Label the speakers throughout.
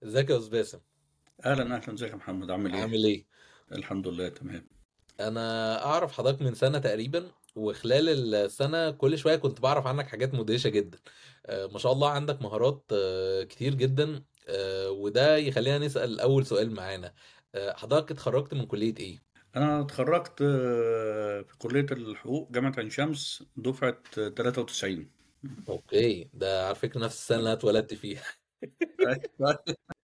Speaker 1: ازيك يا استاذ باسم
Speaker 2: اهلا اهلا ازيك يا محمد عامل ايه
Speaker 1: عامل ايه
Speaker 2: الحمد لله تمام
Speaker 1: انا اعرف حضرتك من سنة تقريبا وخلال السنة كل شوية كنت بعرف عنك حاجات مدهشة جدا آه، ما شاء الله عندك مهارات آه، كتير جدا آه، وده يخلينا نسأل اول سؤال معانا آه، حضرتك اتخرجت من كلية ايه
Speaker 2: انا اتخرجت آه، في كلية الحقوق جامعة عين شمس دفعة آه، 93
Speaker 1: اوكي ده على فكرة نفس السنة اللي انا اتولدت فيها
Speaker 2: أيوة.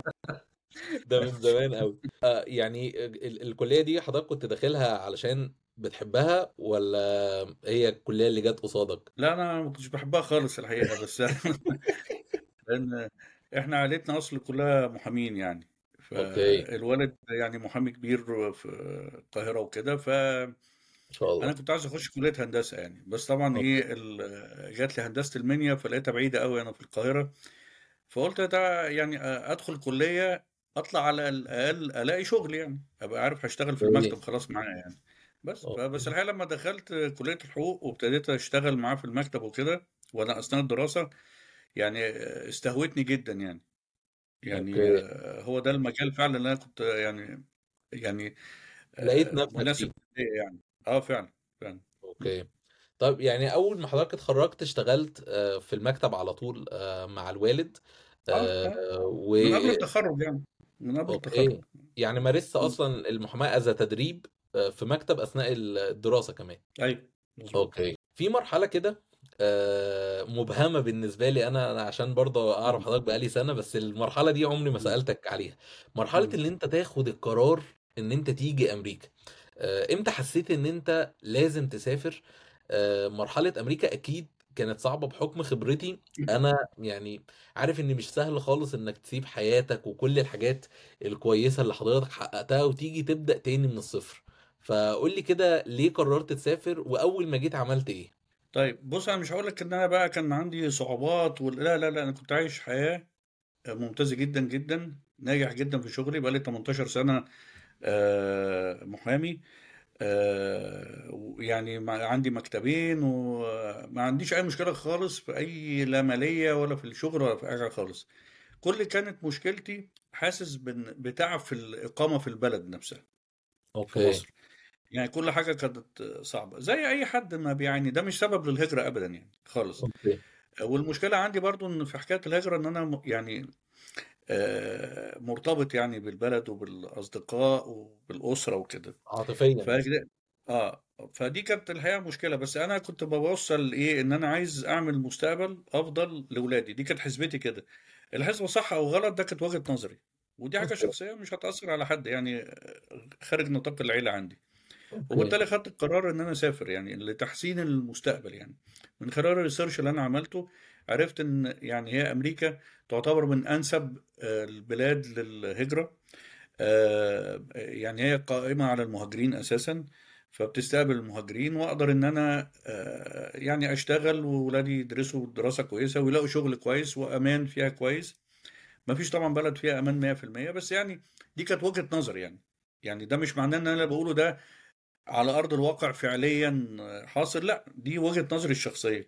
Speaker 1: ده من زمان قوي آه يعني ال الكلية دي حضرتك كنت داخلها علشان بتحبها ولا هي الكلية اللي جت قصادك
Speaker 2: لا انا ما كنتش بحبها خالص الحقيقة بس لان احنا عائلتنا اصل كلها محامين يعني
Speaker 1: اوكي
Speaker 2: فالوالد يعني محامي كبير في القاهرة وكده فانا
Speaker 1: ان شاء الله
Speaker 2: كنت عايز اخش كلية هندسة يعني بس طبعا
Speaker 1: اوكي
Speaker 2: ايه ال- جات لي هندسة المنيا فلقيتها بعيدة قوي انا في القاهرة فقلت ده يعني ادخل كليه اطلع على الاقل الاقي شغل يعني ابقى عارف هشتغل في
Speaker 1: اوكي
Speaker 2: المكتب خلاص معايا يعني بس فبس
Speaker 1: اوكي
Speaker 2: الحقيقه لما دخلت كليه الحقوق وابتديت اشتغل معاه في المكتب وكده وانا اثناء الدراسه يعني استهوتني جدا يعني يعني
Speaker 1: اوكي
Speaker 2: هو ده المجال فعلا اللي انا كنت يعني يعني
Speaker 1: لقيت نفسك
Speaker 2: مناسب
Speaker 1: فيه
Speaker 2: ليا يعني اه فعلا فعلا
Speaker 1: اوكي طب يعني اول ما حضرتك اتخرجت اشتغلت آه، في المكتب على طول آه، مع الوالد
Speaker 2: اه
Speaker 1: آه،
Speaker 2: اه
Speaker 1: و
Speaker 2: من قبل التخرج يعني من قبل التخرج
Speaker 1: اوكي يعني مارست اصلا المحاماة از تدريب آه، في مكتب اثناء الدراسة كمان
Speaker 2: ايوه مظبوط
Speaker 1: اوكي في مرحلة كده آه، مبهمة بالنسبة لي انا انا عشان برضه اعرف
Speaker 2: مم.
Speaker 1: حضرتك بقالي سنة بس المرحلة دي عمري ما
Speaker 2: مم.
Speaker 1: سألتك عليها مرحلة
Speaker 2: مم.
Speaker 1: ان انت تاخد القرار ان انت تيجي امريكا آه، امتى حسيت ان انت لازم تسافر آه، مرحلة امريكا اكيد كانت صعبة بحكم خبرتي انا يعني عارف ان مش سهل خالص انك تسيب حياتك وكل الحاجات الكويسة اللي حضرتك حققتها وتيجي تبدأ تاني من الصفر فقول لي كده ليه قررت تسافر واول ما جيت عملت ايه
Speaker 2: طيب بص انا مش هقول لك ان انا بقى كان عندي صعوبات ولا لا لا لا انا كنت عايش حياة ممتازة جدا جدا ناجح جدا في شغلي بقالي 18 سنة آه، محامي آه، يعني مع- عندي مكتبين وما عنديش اي مشكلة خالص في اي لا مالية ولا في الشغل ولا في اي حاجة خالص كل كانت مشكلتي حاسس بن- بتعب في الإقامة في البلد نفسها في
Speaker 1: اوكي
Speaker 2: مصر يعني كل حاجة كانت صعبة زي أي حد ما بيعاني ده مش سبب للهجرة أبدا يعني خالص
Speaker 1: اوكي
Speaker 2: والمشكلة عندي برضو إن في حكاية الهجرة إن أنا م- يعني آه، مرتبط يعني بالبلد وبالأصدقاء وبالأسرة وكده
Speaker 1: عاطفيا يعني
Speaker 2: فكده اه فدي كانت الحقيقة مشكلة بس أنا كنت بوصل إيه إن أنا عايز أعمل مستقبل أفضل لأولادي دي كانت حسبتي كده الحسبة صح أو غلط ده كانت وجهة نظري ودي حاجة
Speaker 1: اوكي
Speaker 2: شخصية مش هتأثر على حد يعني آه، خارج نطاق العيلة عندي
Speaker 1: اوكي
Speaker 2: وبالتالي خدت القرار ان انا اسافر يعني لتحسين المستقبل يعني من خلال الريسيرش اللي انا عملته عرفت ان يعني هي امريكا تعتبر من انسب آه، البلاد للهجرة آه، يعني هي قائمة على المهاجرين اساسا فبتستقبل المهاجرين واقدر ان انا آه، يعني اشتغل وولادي يدرسوا دراسة كويسة ويلاقوا شغل كويس وامان فيها كويس ما فيش طبعا بلد فيها امان 100% بس يعني دي كانت وجهة نظر يعني يعني ده مش معناه ان انا بقوله ده على ارض الواقع فعليا حاصل لا دي وجهة نظري الشخصيه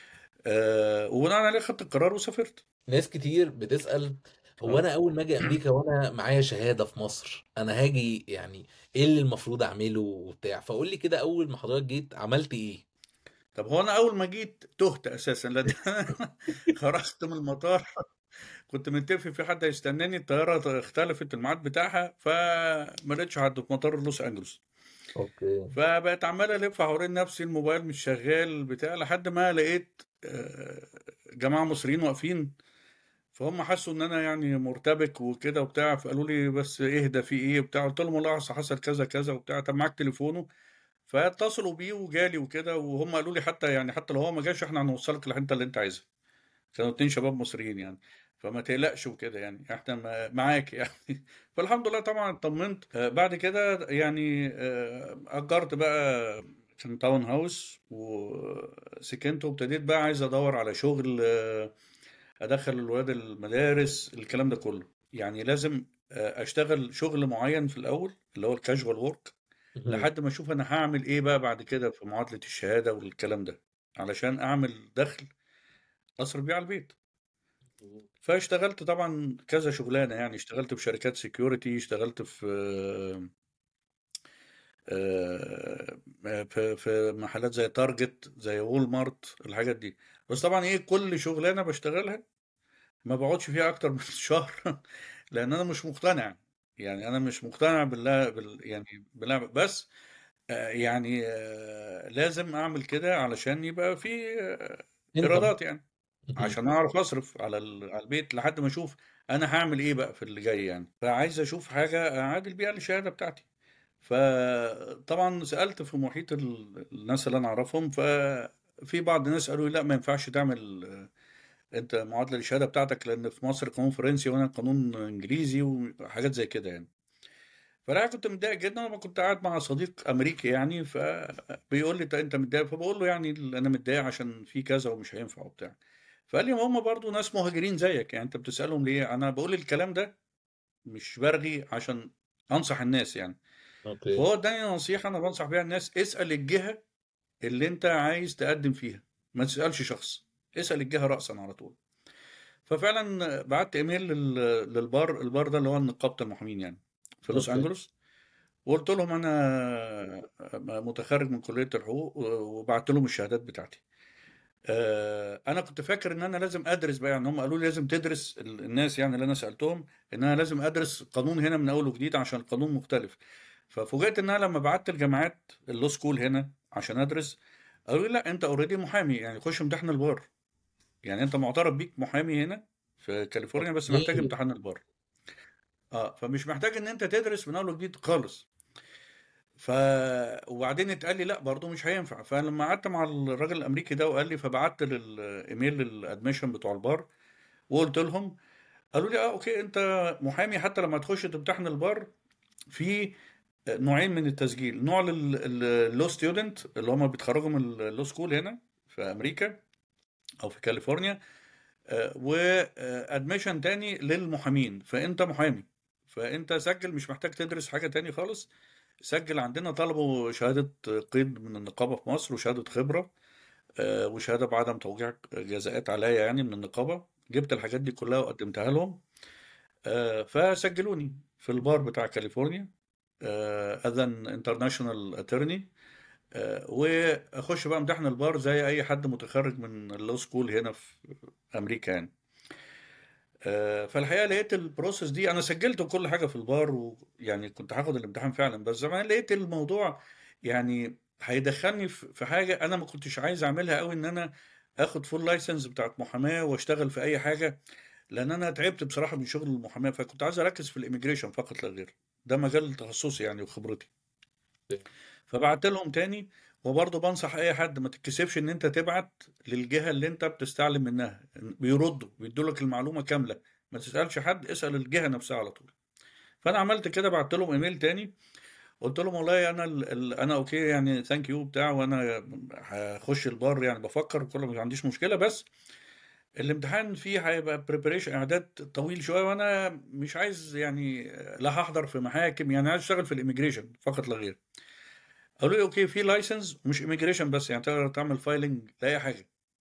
Speaker 2: أه وبناء عليه خدت القرار وسافرت
Speaker 1: ناس كتير بتسأل هو
Speaker 2: اه
Speaker 1: انا اول ما اجي امريكا وانا معايا شهادة في مصر انا هاجي يعني ايه اللي المفروض اعمله وبتاع فقول لي كده اول ما حضرتك جيت عملت ايه
Speaker 2: طب هو انا اول ما جيت تهت اساسا لان خرجت من المطار كنت متفق في حد هيستناني الطياره اختلفت الميعاد بتاعها فما لقيتش حد في مطار لوس انجلوس
Speaker 1: اوكي
Speaker 2: فبقيت عمال الف حوالين نفسي الموبايل مش شغال بتاع لحد ما لقيت آه، جماعه مصريين واقفين فهم حسوا ان انا يعني مرتبك وكده وبتاع فقالوا لي بس اهدى في ايه وبتاع قلت لهم والله أصل حصل كذا كذا وبتاع طب معاك تليفونه فاتصلوا بيه وجالي وكده وهم قالوا لي حتى يعني حتى لو هو ما جاش احنا هنوصلك للحته اللي انت عايزها كانوا اتنين شباب مصريين يعني فما تقلقش وكده يعني احنا ما- معاك يعني فالحمد لله طبعا اطمنت آه، بعد كده يعني آه، اجرت بقى كان تاون هاوس وسكنت وابتديت بقى عايز ادور على شغل آه، ادخل الولاد المدارس الكلام ده كله يعني لازم آه، اشتغل شغل معين في الاول اللي هو الكاجوال ورك
Speaker 1: مهم.
Speaker 2: لحد ما اشوف انا هعمل ايه بقى بعد كده في معادلة الشهادة والكلام ده علشان اعمل دخل اصرف بيه على البيت فاشتغلت طبعًا كذا شغلانة يعني، اشتغلت في شركات security اشتغلت في آآ في في محلات زي تارجت، زي Walmart الحاجات دي. بس طبعًا إيه، كل شغلانة باشتغلها ما باقعدش فيها أكتر من شهر لإن أنا مش مقتنع، يعني أنا مش مقتنع بالل بال يعني باللي أنا بس آآ يعني لازم أعمل كده علشان يبقى في
Speaker 1: income.
Speaker 2: إيرادات يعني،
Speaker 1: اهم.
Speaker 2: عشان أعرف أصرف على ال على البيت لحد ما أشوف أنا هاعمل إيه بقى في اللي جاي يعني، فعايز أشوف حاجة أعادل بيها الشهادة بتاعتي. فطبعًا سألت في محيط ال الناس اللي أنا أعرفهم، ففي بعض الناس قالوا لي: "لأ ما ينفعش تعمل أنت معادلة للشهادة بتاعتك لإن في مصر قانون فرنسي وهنا قانون إنجليزي." وحاجات زي كده يعني. فالحقيقة كنت متضايق جدًا لمّا كنت قاعد مع صديق أمريكي يعني، فبيقول لي: "أنت أنت متضايق؟" فباقول له: "يعني ال أنا متضايق عشان في كذا ومش هينفع وبتاع." فقال لي: "ما هم برضه ناس مهاجرين زيك، يعني أنت بتسألهم ليه؟" أنا باقول الكلام ده مش بارغي عشان أنصح الناس يعني.
Speaker 1: أوكي.
Speaker 2: فهو ادّاني نصيحة أنا بانصح بيها الناس، اسأل الجهة اللي أنت عايز تقدّم فيها، ما تسألش شخص، اسأل الجهة رأسًا على طول. ففعلًا بعتّ إيميل لل للبار، البار ده اللي هو نقابة المحامين يعني في لوس
Speaker 1: أوكي.
Speaker 2: أنجلوس، وقُلت لهم أنا م متخرّج من كلية الحقوق و وبعتّ لهم الشهادات بتاعتي. آآ أنا كنت فاكر إن أنا لازم أدرس بقى، يعني هم قالوا لي لازم تدرس ال الناس يعني اللي أنا سألتهم، إن أنا لازم أدرس قانون هنا من أول وجديد عشان القانون مختلف. ففوجئت إن أنا لمّا بعتّ الجامعات الlaw school هنا عشان أدرس، قالوا لي: "لأ أنت already محامي، يعني خُش امتحن البار. يعني أنت مُعترف بيك محامي هنا في كاليفورنيا بس محتاج
Speaker 1: أوكي.
Speaker 2: امتحان البار." آه، فمش محتاج إن أنت تدرس من أول وجديد خالص. ف وبعدين اتقال لي: "لأ برضه مش هينفع." فلمّا قعدت مع الراجل الأمريكي ده وقال لي فبعتّ لل إيميل للadmission بتوع البار وقُلت لهم، قالوا لي: "آه أوكي أنت محامي حتى لمّا تخش تمتحن البار في نوعين من التسجيل، نوع لل الlaw student اللي هم بيتخرّجوا من الlaw school هنا في أمريكا أو في كاليفورنيا، آآ وadmission تاني للمحامين، فأنت محامي، فأنت سجّل مش محتاج تدرس حاجة تاني خالص، سجّل عندنا." طلبوا شهادة قيد من النقابة في مصر وشهادة خبرة آآ وشهادة بعدم توقيع جزاءات عليّا يعني من النقابة، جِبت الحاجات دي كلّها وقدّمتها لهم، آآ فسجّلوني في البار بتاع كاليفورنيا آآ as an international attorney آآ وأخش بقى امتحن البار زي أي حد متخرّج من الlaw school هنا في أمريكا يعني. آآ فالحقيقة لقيت الprocess دي أنا سجّلت وكل حاجة في البار ويعني كنت هاخد الامتحان فعلًا، بس زمان لقيت الموضوع يعني هيدخّلني ف في حاجة أنا ما كنتش عايز أعملها أوي إن أنا آخد full license بتاعة محاماة واشتغل في أي حاجة، لإن أنا تعبت بصراحة من شغل المحاماة، فكنت عايز أركّز في الimmigration فقط لا غير. ده مجال تخصصي يعني وخبرتي.
Speaker 1: أوكي.
Speaker 2: فبعتّ لهم تاني وبرضه بانصح أي حد ما تتكسفش إن أنت تبعت للجهة اللي أنت بتستعلم منها، بيردّوا، بيدّوا لك المعلومة كاملة، ما تسألش حد، اسأل الجهة نفسها على طول. فأنا عملت كده بعتّ لهم إيميل تاني، قُلت لهم والله أنا ال ال أنا أوكي يعني thank you وبتاع وأنا هاخش البار يعني بافكّر وكل ما عنديش مشكلة، بس الامتحان فيه هيبقى preparation إعداد طويل شوية وأنا مش عايز يعني لا هاحضر في محاكم، يعني عايز أشتغل في الimmigration فقط لا غير. قالوا لي: "أوكي في license مش immigration بس، يعني تقدر تعمل filing لأي حاجة.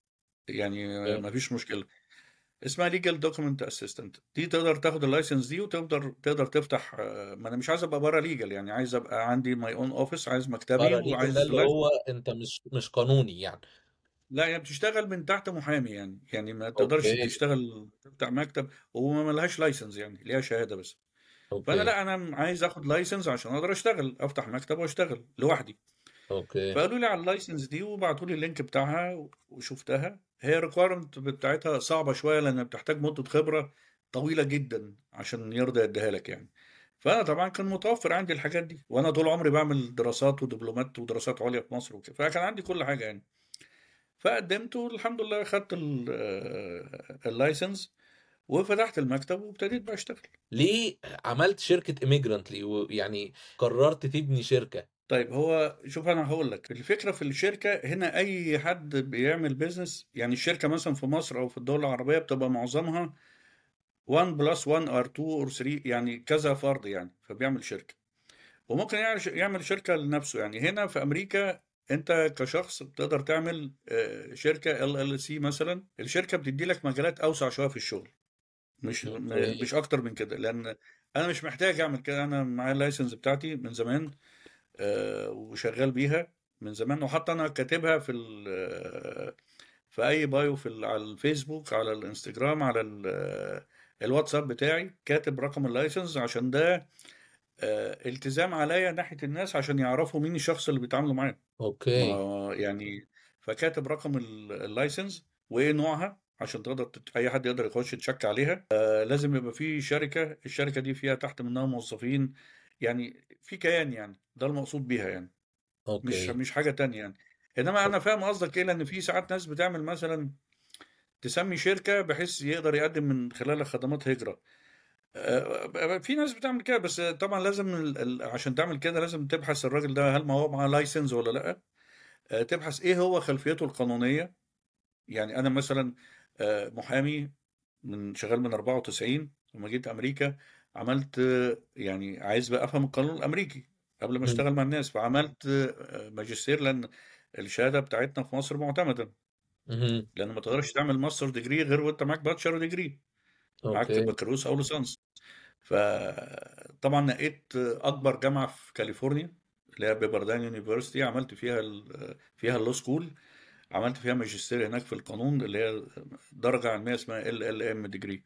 Speaker 2: يعني
Speaker 1: أوكي.
Speaker 2: ما فيش مشكلة. اسمها legal document assistant دي تقدر تاخد الlicense دي وتقدر تقدر تفتح ما أنا مش عايز أبقى برّه legal يعني عايز أبقى عندي my own office عايز مكتبي
Speaker 1: برّه legal ده
Speaker 2: وعايز
Speaker 1: اللي
Speaker 2: license.
Speaker 1: هو أنت مش مش قانوني يعني.
Speaker 2: لأ، هي بتشتغل من تحت محامي يعني، يعني ما تقدرش
Speaker 1: أوكي.
Speaker 2: تشتغل تفتح مكتب وما لهاش license يعني، ليها شهادة بس. فأنا
Speaker 1: أوكي.
Speaker 2: لأ، أنا عايز آخد license عشان أقدر أشتغل، أفتح مكتب وأشتغل لوحدي.
Speaker 1: أوكي.
Speaker 2: فقالوا لي على الlicense دي وبعتوا لي الlink بتاعها وشُفتها، هي requirement بتاعتها صعبة شوية لإنها بتحتاج مدة خبرة طويلة جدًا عشان يرضى يدّيها لك يعني. فأنا طبعًا كان متوفر عندي الحاجات دي، وأنا طول عمري باعمل دراسات ودبلومات ودراسات عليا في مصر وكده، فكان عندي كل حاجة يعني. فقدّمت والحمد لله خدت ال الlicense وفتحت المكتب وابتديت بقى أشتغل.
Speaker 1: ليه عملت شركة immigrant ليه؟ ويعني قررت تبني شركة؟
Speaker 2: طيب هو شوف أنا هاقول لك، الفكرة في الشركة هنا أي حد بيعمل business يعني الشركة مثلًا في مصر أو في الدول العربية بتبقى معظمها 1+1 or 2 or 3 يعني كذا فرد يعني، فبيعمل شركة. وممكن يعمل ش يعمل شركة لنفسه، يعني هنا في أمريكا أنت كشخص بتقدر تعمل آآ شركة LLC مثلًا، الشركة بتدّي لك مجالات أوسع شوية في الشغل. مش م-
Speaker 1: اوكي
Speaker 2: مش اكتر من كده لان انا مش محتاج اعمل كده انا معايا اللايسنس بتاعتي من زمان آه، وشغال بيها من زمان وحتى انا كاتبها في ال- في اي بايو في ال- على الفيسبوك على الانستجرام على ال- الواتساب بتاعي كاتب رقم اللايسنس عشان ده آه، التزام عليا ناحية الناس عشان يعرفوا مين الشخص اللي بيتعاملوا معاه
Speaker 1: اوكي
Speaker 2: ما يعني فكاتب رقم ال- اللايسنس وايه نوعها عشان تقدر تت... اي حد يقدر يخش يتشك عليها آه لازم يبقى في شركة الشركة دي فيها تحت منها موظفين يعني في كيان يعني ده المقصود بيها يعني مش
Speaker 1: اوكي
Speaker 2: مش حاجة تانية يعني انما انا فاهم قصدك ايه لان في ساعات ناس بتعمل مثلا تسمي شركة بحيث يقدر يقدم من خلالها خدمات هجرة آه، في ناس بتعمل كده بس طبعا لازم ال- ال- عشان تعمل كده لازم تبحث الراجل ده هل ما هو معاه لايسنس ولا لا آه، تبحث ايه هو خلفيته القانونية يعني انا مثلا آه، محامي من شغال من 94 لما جيت امريكا عملت آه، يعني عايز بقى افهم القانون الامريكي قبل ما
Speaker 1: مم.
Speaker 2: اشتغل مع الناس فعملت آه، ماجستير لان الشهاده بتاعتنا في مصر معتمده
Speaker 1: مهم.
Speaker 2: لان ما تقدرش تعمل ماستر ديجري غير وانت معاك باتشر ديجري معاك
Speaker 1: اوكي
Speaker 2: بكالوريوس او ليسانس فطبعا نقيت اكبر جامعه في كاليفورنيا اللي هي بيبردان يونيفرستي عملت فيها ال فيها اللو سكول عملت فيها ماجستير هناك في القانون اللي هي درجه علميه اسمها ال ال ام ديجري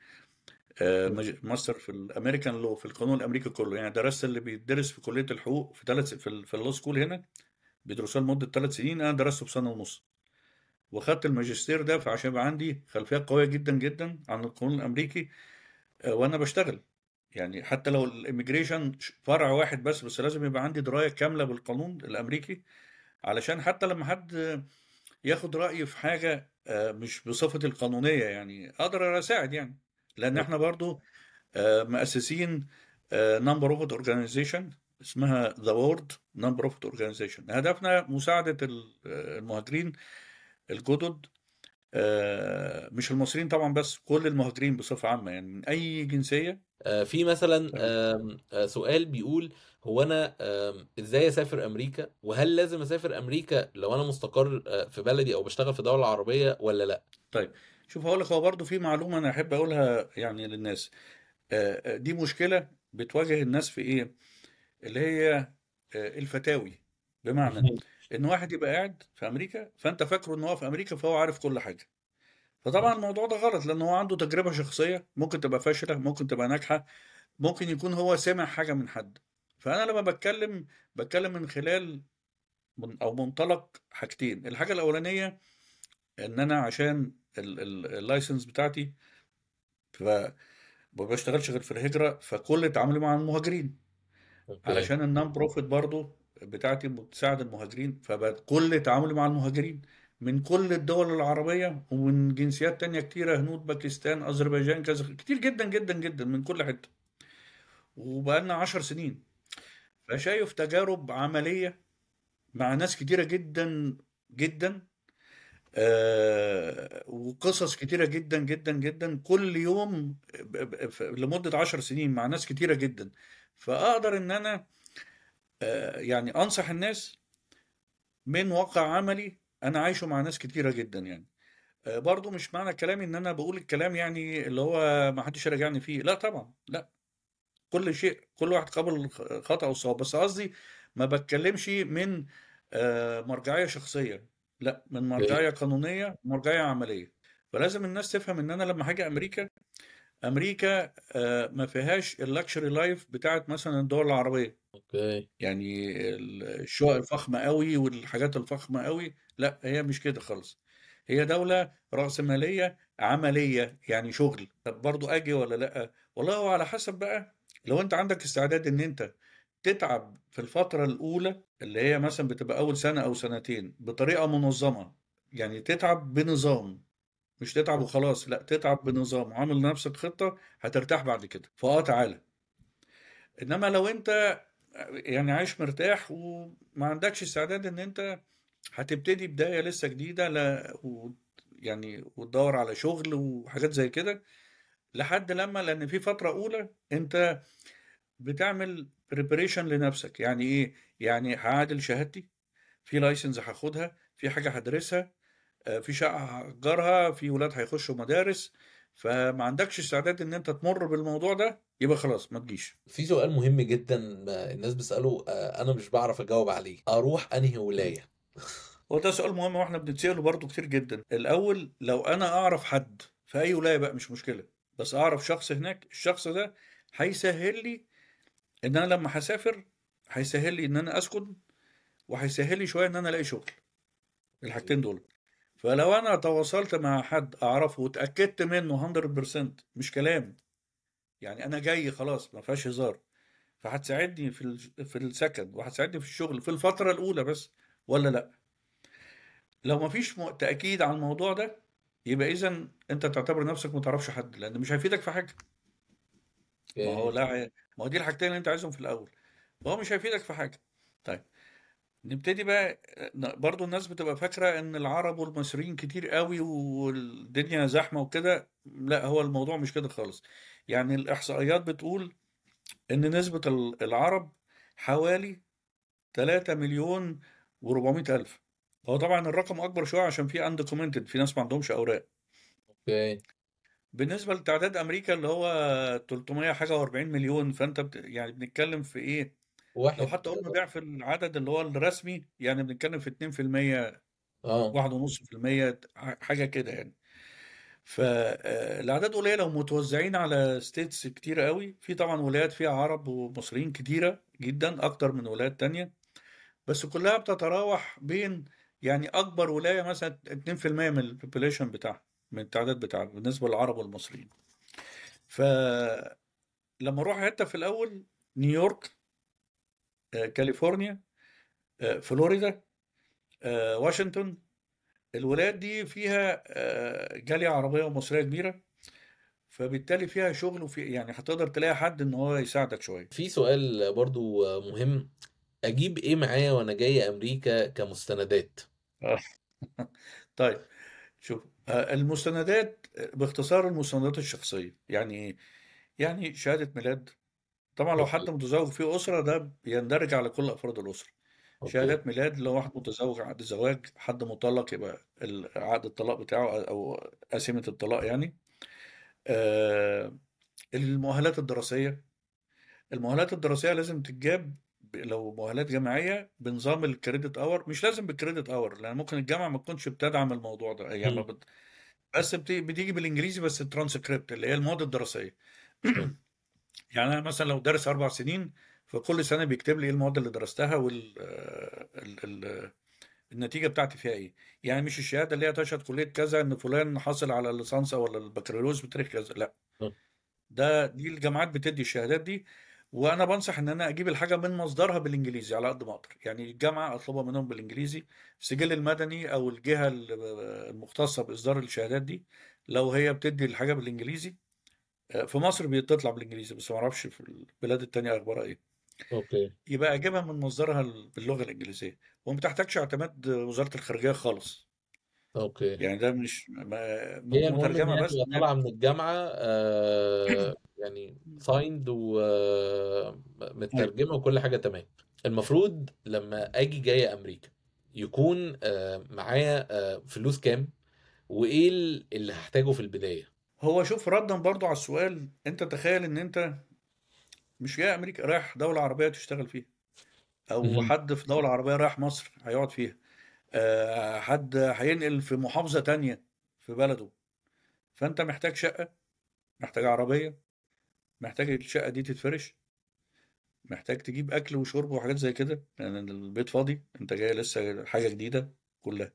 Speaker 2: ماستر في الامريكان لو في القانون الامريكي كله يعني درست اللي بيدرس في كليه الحقوق في ثلاث في, ال- في اللو سكول هنا بيدرسوها لمده ثلاث سنين انا درسته بسنه ونص وخدت الماجستير ده فعشان يبقى عندي خلفيه قويه جدا جدا عن القانون الامريكي آه، وانا بشتغل يعني حتى لو الاميجريشن فرع واحد بس بس لازم يبقى عندي درايه كامله بالقانون الامريكي علشان حتى لما حد ياخد رايي في حاجه آه، مش بصفتي القانونيه يعني اقدر اساعد يعني لان احنا برضو آه، مؤسسين نون بروفيت اورجانيزيشن اسمها ذا وورد نون بروفيت اورجانيزيشن هدفنا مساعده ال- آه، المهاجرين الجدد آه، مش المصريين طبعا بس كل المهاجرين بصفه عامه يعني من اي جنسيه
Speaker 1: آه، في مثلا
Speaker 2: تمام
Speaker 1: آم، آه، سؤال بيقول هو انا آم، ازاي اسافر امريكا وهل لازم اسافر امريكا لو انا مستقر آه، في بلدي او بشتغل في دولة عربية ولا لا
Speaker 2: طيب شوف هقول لك هو برضه في معلومه انا احب اقولها يعني للناس آه، آه، دي مشكله بتواجه الناس في ايه اللي هي آه، الفتاوي بمعنى
Speaker 1: مهم.
Speaker 2: ان واحد يبقى قاعد في امريكا فانت فاكره ان هو في امريكا فهو عارف كل حاجه فطبعا الموضوع ده غلط لان هو عنده تجربه شخصيه ممكن تبقى فاشله ممكن تبقى ناجحه ممكن يكون هو سمع حاجه من حد فانا لما بتكلم بتكلم من خلال من او منطلق حاجتين الحاجه الاولانيه ان انا عشان ال- ال- اللايسنس بتاعتي ف ما بشتغلش غير في الهجرة فكل تعاملي مع المهاجرين
Speaker 1: اوكي
Speaker 2: علشان النون بروفيت برضو بتاعتي بتساعد المهاجرين فكل تعاملي مع المهاجرين من كل الدول العربية ومن جنسيات تانية كتيرة هنود باكستان أذربيجان كذا كتير جدا جدا جدا من كل حتة وبقالنا عشر سنين فشايف تجارب عملية مع ناس كتيرة جدا جدا آه، وقصص كتيرة جدا جدا جدا كل يوم ب- ب- ف- لمدة عشر سنين مع ناس كتيرة جدا فأقدر إن أنا آه، يعني أنصح الناس من واقع عملي أنا عايشه مع ناس كتيرة جدا يعني آه، برضو مش معنى كلامي إن أنا بقول الكلام يعني اللي هو ما حدش يراجعني فيه لا طبعا لا كل شيء كل واحد قابل خطأ وصواب بس قصدي ما بتكلمش من آه، مرجعية شخصية لا من
Speaker 1: اوكي
Speaker 2: مرجعية قانونية مرجعية عملية فلازم الناس تفهم ان انا لما هاجي امريكا امريكا آه، ما فيهاش اللكشري لايف بتاعت مثلا الدول العربية
Speaker 1: اوكي
Speaker 2: يعني الشقق الفخمة قوي والحاجات الفخمة قوي لا هي مش كده خالص هي دولة رأسمالية عملية يعني شغل طب برضو اجي ولا لا والله هو على حسب بقى لو انت عندك استعداد ان انت تتعب في الفترة الأولى اللي هي مثلا بتبقى أول سنة أو سنتين بطريقة منظمة يعني تتعب بنظام مش تتعب وخلاص لا تتعب بنظام وعامل لنفسك خطة هترتاح بعد كده فاه تعالى انما لو انت يعني عايش مرتاح وما عندكش استعداد ان انت هتبتدي بداية لسه جديدة لا و يعني وتدور على شغل وحاجات زي كده لحد لما لان في فترة اولى انت بتعمل بريبريشن لنفسك يعني ايه يعني هعادل شهادتي في لايسنس هاخدها في حاجة هدرسها آه، في شقة هأجرها في ولاد هيخشوا مدارس فما عندكش استعداد ان انت تمر بالموضوع ده يبقى خلاص ما تجيش
Speaker 1: في سؤال مهم جدا ما الناس بتسأله آه، انا مش بعرف اجاوب عليه اروح انهي ولاية
Speaker 2: هو ده سؤال مهم واحنا بنتسأله برضو كتير جدا الاول لو انا اعرف حد في اي ولايه بقى مش مشكله بس اعرف شخص هناك الشخص ده هيسهل لي ان انا لما هسافر هيسهل لي ان انا اسكن وهيسهل لي شويه ان انا الاقي شغل الحاجتين دول فلو انا تواصلت مع حد اعرفه واتاكدت منه 100% مش كلام يعني انا جاي خلاص ما فيهاش هزار فهتساعدني في ال- في السكن وهتساعدني في الشغل في الفتره الاولى بس ولا لا لو ما فيش م- تاكيد على الموضوع ده يبقى اذا انت تعتبر نفسك ما تعرفش حد لان مش هيفيدك في حاجه ما هو
Speaker 1: اوكي
Speaker 2: لا ما هو دي الحاجتين اللي انت عايزهم في الاول فهو مش هيفيدك في حاجه طيب نبتدي بقى برضو الناس بتبقى فاكره ان العرب والمصريين كتير قوي والدنيا زحمه وكده لا هو الموضوع مش كده خالص يعني الاحصائيات بتقول ان نسبه ال- العرب حوالي 3 مليون و400 الف هو طبعا الرقم اكبر شويه عشان في اندوكيومنتد في ناس ما عندهمش اوراق
Speaker 1: اوكي
Speaker 2: بالنسبه لتعداد امريكا اللي هو 300 حاجه و40 مليون فانت بت... يعني بنتكلم في ايه لو
Speaker 1: واحد
Speaker 2: حتى قلنا ضعف العدد اللي هو الرسمي يعني بنتكلم في 2%
Speaker 1: اه
Speaker 2: 1.5% حاجه كده يعني فالاعداد قليله ومتوزعين على ستيتس كتيره قوي في طبعا ولايات فيها عرب ومصريين كتيره جدا اكتر من ولايات تانية بس كلها بتتراوح بين يعني اكبر ولايه مثلا 2% من البوبوليشن بتاعها من التعداد بتاعها بالنسبه للعرب والمصريين فلما اروح حته في الاول نيويورك آه، كاليفورنيا آه، فلوريدا آه، واشنطن الولايات دي فيها آه، جالية عربية ومصرية كبيرة فبالتالي فيها شغل وفي يعني هتقدر تلاقي حد ان هو يساعدك شوية
Speaker 1: في سؤال برضو مهم اجيب ايه معايا وانا جاي امريكا كمستندات
Speaker 2: آه. طيب شوف آه، المستندات باختصار المستندات الشخصية يعني ايه؟ يعني شهادة ميلاد طبعا لو حد
Speaker 1: اوكي
Speaker 2: متزوج فيه أسرة ده يندرج على كل أفراد الأسرة
Speaker 1: اوكي
Speaker 2: شهادات ميلاد لو واحد متزوج عقد زواج حد مطلق يبقى ال- عقد الطلاق بتاعه أو قسيمة الطلاق يعني آه، المؤهلات الدراسية المؤهلات الدراسية لازم تتجاب ب- لو مؤهلات جامعية بنظام الكريدت اور مش لازم بالكريدت اور لأن ممكن الجامعة ما تكونش بتدعم الموضوع ده يعني ما
Speaker 1: مم.
Speaker 2: بت... بس بتيجي, بتيجي بالإنجليزي بس الترانسكريبت اللي هي المواد الدراسية
Speaker 1: مم.
Speaker 2: يعني أنا مثلا لو دارس أربع سنين فكل سنة بيكتب لي إيه المواد اللي درستها وال ال... ال... النتيجة بتاعتي فيها إيه يعني مش الشهادة اللي هي تشهد كلية كذا إن فلان حاصل على الليسانس ولا البكالوريوس بتاريخ كذا لا
Speaker 1: مم.
Speaker 2: ده دي الجامعات بتدي الشهادات دي وانا بنصح ان انا اجيب الحاجه من مصدرها بالانجليزي على قد ما اقدر يعني الجامعه اطلبها منهم بالانجليزي السجل المدني او الجهه المختصه باصدار الشهادات دي لو هي بتدي الحاجه بالانجليزي آه، في مصر بتطلع بالانجليزي بس ما اعرفش في البلاد التانية اخبارها ايه
Speaker 1: اوكي
Speaker 2: يبقى اجيبها من مصدرها باللغه الانجليزيه وما بتحتاجش اعتماد وزاره الخارجيه خالص
Speaker 1: اوكي
Speaker 2: يعني ده مش ما-
Speaker 1: هي
Speaker 2: م-
Speaker 1: المهم ان
Speaker 2: مترجمه
Speaker 1: هي
Speaker 2: بس
Speaker 1: تبقى طالعه من الجامعه آه يعني سايند
Speaker 2: ايوه
Speaker 1: ومترجمه وكل حاجه تمام المفروض لما اجي جاي امريكا يكون آه معايا آه فلوس كام وايه ال- اللي هحتاجه في البدايه
Speaker 2: هو شوف ردا برضو على السؤال انت تخيل ان انت مش جاي امريكا رايح دوله عربيه تشتغل فيها او
Speaker 1: مهم.
Speaker 2: حد في دوله عربيه رايح مصر هيقعد فيها أه حد هينقل في محافظه تانية في بلده فانت محتاج شقه محتاج عربيه محتاج الشقه دي تتفرش محتاج تجيب اكل وشرب وحاجات زي كده لان البيت فاضي انت جاي لسه حاجه جديده كلها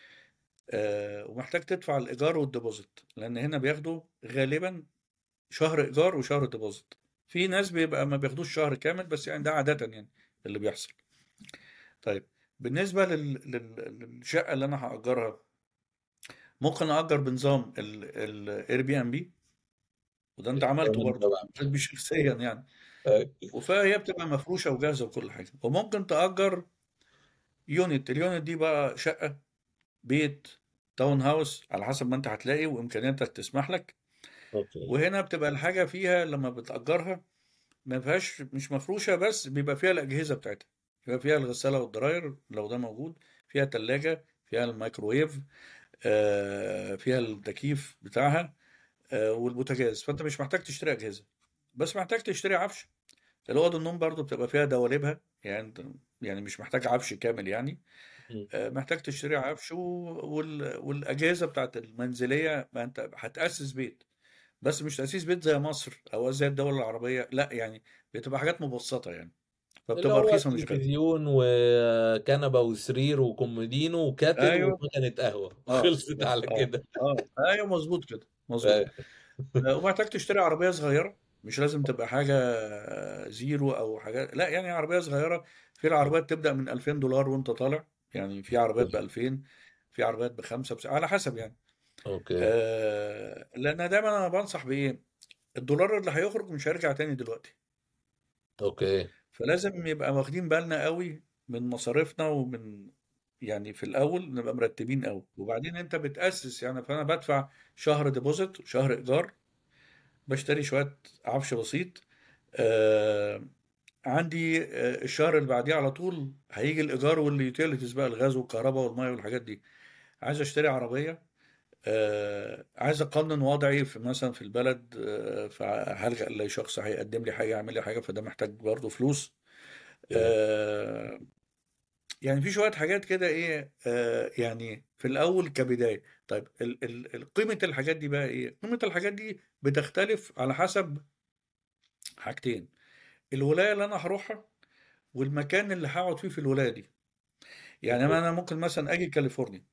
Speaker 2: أه ومحتاج تدفع الايجار والديبوزيت لان هنا بياخدوا غالبا شهر ايجار وشهر ديبوزيت في ناس بيبقى ما بياخدوش شهر كامل بس يعني ده عاده يعني اللي بيحصل طيب بالنسبه لل... لل... للشقه اللي انا هاجرها ممكن اجر بنظام الاير بي ام بي وده انت عملته
Speaker 1: كمان
Speaker 2: برضه
Speaker 1: طبعا
Speaker 2: مش شخصيا يعني
Speaker 1: آه،
Speaker 2: فهي بتبقى مفروشه وجاهزه وكل حاجه وممكن تاجر يونت اليونت دي بقى شقه بيت تاون هاوس على حسب ما انت هتلاقي وامكانياتك تسمح لك
Speaker 1: اوكي
Speaker 2: وهنا بتبقى الحاجه فيها لما بتاجرها ما فيهاش مش مفروشه بس بيبقى فيها الاجهزه بتاعتها بيبقى فيها الغساله والدراير لو ده موجود فيها تلاجة فيها الميكروويف آه، فيها التكييف بتاعها آه، والبوتاجاز فانت مش محتاج تشتري اجهزه بس محتاج تشتري عفش الاوض النوم برضو بتبقى فيها دواليبها يعني أنت- يعني مش محتاج عفش كامل يعني
Speaker 1: مم.
Speaker 2: آه، محتاج تشتري عفش و... وال... والاجهزه بتاعت المنزليه ما انت هتاسس بيت بس مش تاسيس بيت زي مصر او زي الدول العربيه لا يعني بتبقى حاجات مبسطه يعني
Speaker 1: اللي
Speaker 2: فبتبقى
Speaker 1: هو
Speaker 2: رخيصه مش غاليه
Speaker 1: تلفزيون وكنبه وسرير وكومودينو وكاتل
Speaker 2: ايوه
Speaker 1: ومكنه قهوه
Speaker 2: اه
Speaker 1: خلصت
Speaker 2: اه
Speaker 1: على
Speaker 2: اه
Speaker 1: كده
Speaker 2: اه ايوه مظبوط كده مظبوط
Speaker 1: أيوة.
Speaker 2: آه، ومحتاج تشتري عربيه صغيره مش لازم تبقى حاجه زيرو او حاجات لا يعني عربيه صغيره في العربيات تبدا من 2000 دولار وانت طالع يعني في عربيات ب 2000 في عربيات بخمسه بس على حسب يعني
Speaker 1: اوكي
Speaker 2: آه لان دايما انا بنصح بايه الدولار اللي هيخرج مش هيرجع تاني دلوقتي
Speaker 1: اوكي
Speaker 2: فلازم يبقى واخدين بالنا قوي من مصاريفنا ومن يعني في الاول نبقى مرتبين قوي وبعدين انت بتاسس يعني فانا بدفع شهر ديبوزيت شهر ايجار بشتري شويه عفش بسيط آه عندي آه الشهر اللي بعديه على طول هيجي الايجار واليوتيليتيز بقى الغاز والكهرباء والميه والحاجات دي عايز اشتري عربيه آه عايز اقنن وضعي في مثلا في البلد آه فهلجأ لشخص هيقدم لي حاجه يعمل لي حاجه فده محتاج برضه فلوس
Speaker 1: اوكي
Speaker 2: آه يعني في شويه حاجات كده ايه آه يعني في الاول كبدايه طيب ال ال ال- قيمه الحاجات دي بقى ايه قيمه الحاجات دي بتختلف على حسب حاجتين الولايه اللي انا هروحها والمكان اللي هقعد فيه في الولايه دي يعني
Speaker 1: اوكي
Speaker 2: انا ممكن مثلا اجي كاليفورنيا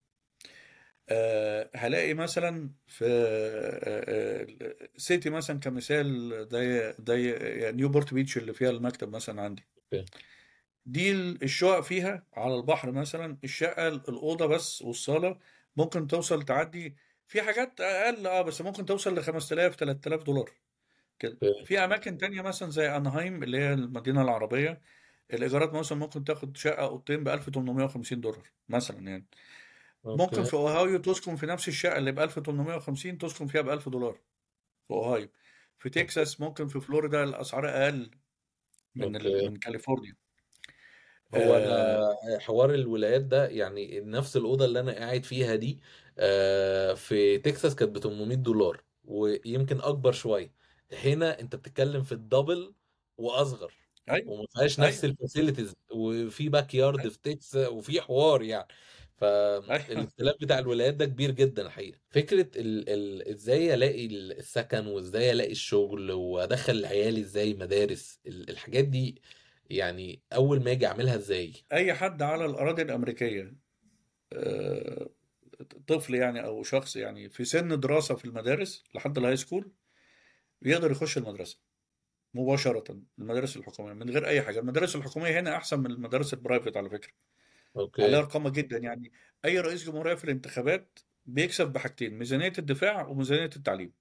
Speaker 2: آه، هلاقي مثلا في آه، آه، سيتي مثلا كمثال زي زي يعني نيوبورت بيتش اللي فيها المكتب مثلا عندي
Speaker 1: اوكي
Speaker 2: دي ال- الشقق فيها على البحر مثلا الشقة الأوضة بس والصالة ممكن توصل تعدي في حاجات أقل اه بس ممكن توصل ل 5000 3000 دولار كده
Speaker 1: اوكي
Speaker 2: في أماكن تانية مثلا زي أنهايم اللي هي المدينة العربية الإيجارات مثلا ممكن تاخد شقة أوضتين ب 1850 دولار مثلا يعني ممكن
Speaker 1: اوكي
Speaker 2: في اوهايو تسكن في نفس الشقه اللي ب 1850 تسكن فيها ب 1000 دولار في اوهايو في
Speaker 1: اوكي
Speaker 2: تكساس ممكن في فلوريدا الاسعار اقل من ال...
Speaker 1: اوكي
Speaker 2: من كاليفورنيا
Speaker 1: هو انا
Speaker 2: آه...
Speaker 1: حوار الولايات ده يعني نفس الاوضه اللي انا قاعد فيها دي آه، في تكساس كانت ب 800 دولار ويمكن اكبر شويه هنا انت بتتكلم في الدبل واصغر
Speaker 2: ايوه
Speaker 1: وما فيهاش نفس
Speaker 2: ايوه
Speaker 1: الفاسيلتيز وفي باك يارد
Speaker 2: ايوه
Speaker 1: في تكساس وفي حوار يعني
Speaker 2: ايوه
Speaker 1: فالاختلاف بتاع الولايات ده كبير جدا الحقيقه فكره ال ال ازاي الاقي السكن وازاي الاقي الشغل وادخل عيالي ازاي مدارس ال- الحاجات دي يعني اول ما اجي اعملها ازاي
Speaker 2: اي حد على الاراضي الامريكيه آه... طفل يعني او شخص يعني في سن دراسه في المدارس لحد الهاي سكول يقدر يخش المدرسه مباشره المدارس الحكوميه من غير اي حاجه المدارس الحكوميه هنا احسن من المدارس البرايفت على فكره عليها
Speaker 1: اوكي
Speaker 2: ارقام جدا يعني اي رئيس جمهوريه في الانتخابات بيكسب بحاجتين ميزانيه الدفاع وميزانيه التعليم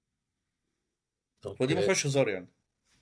Speaker 2: ودي ما
Speaker 1: اوكي
Speaker 2: فيهاش هزار يعني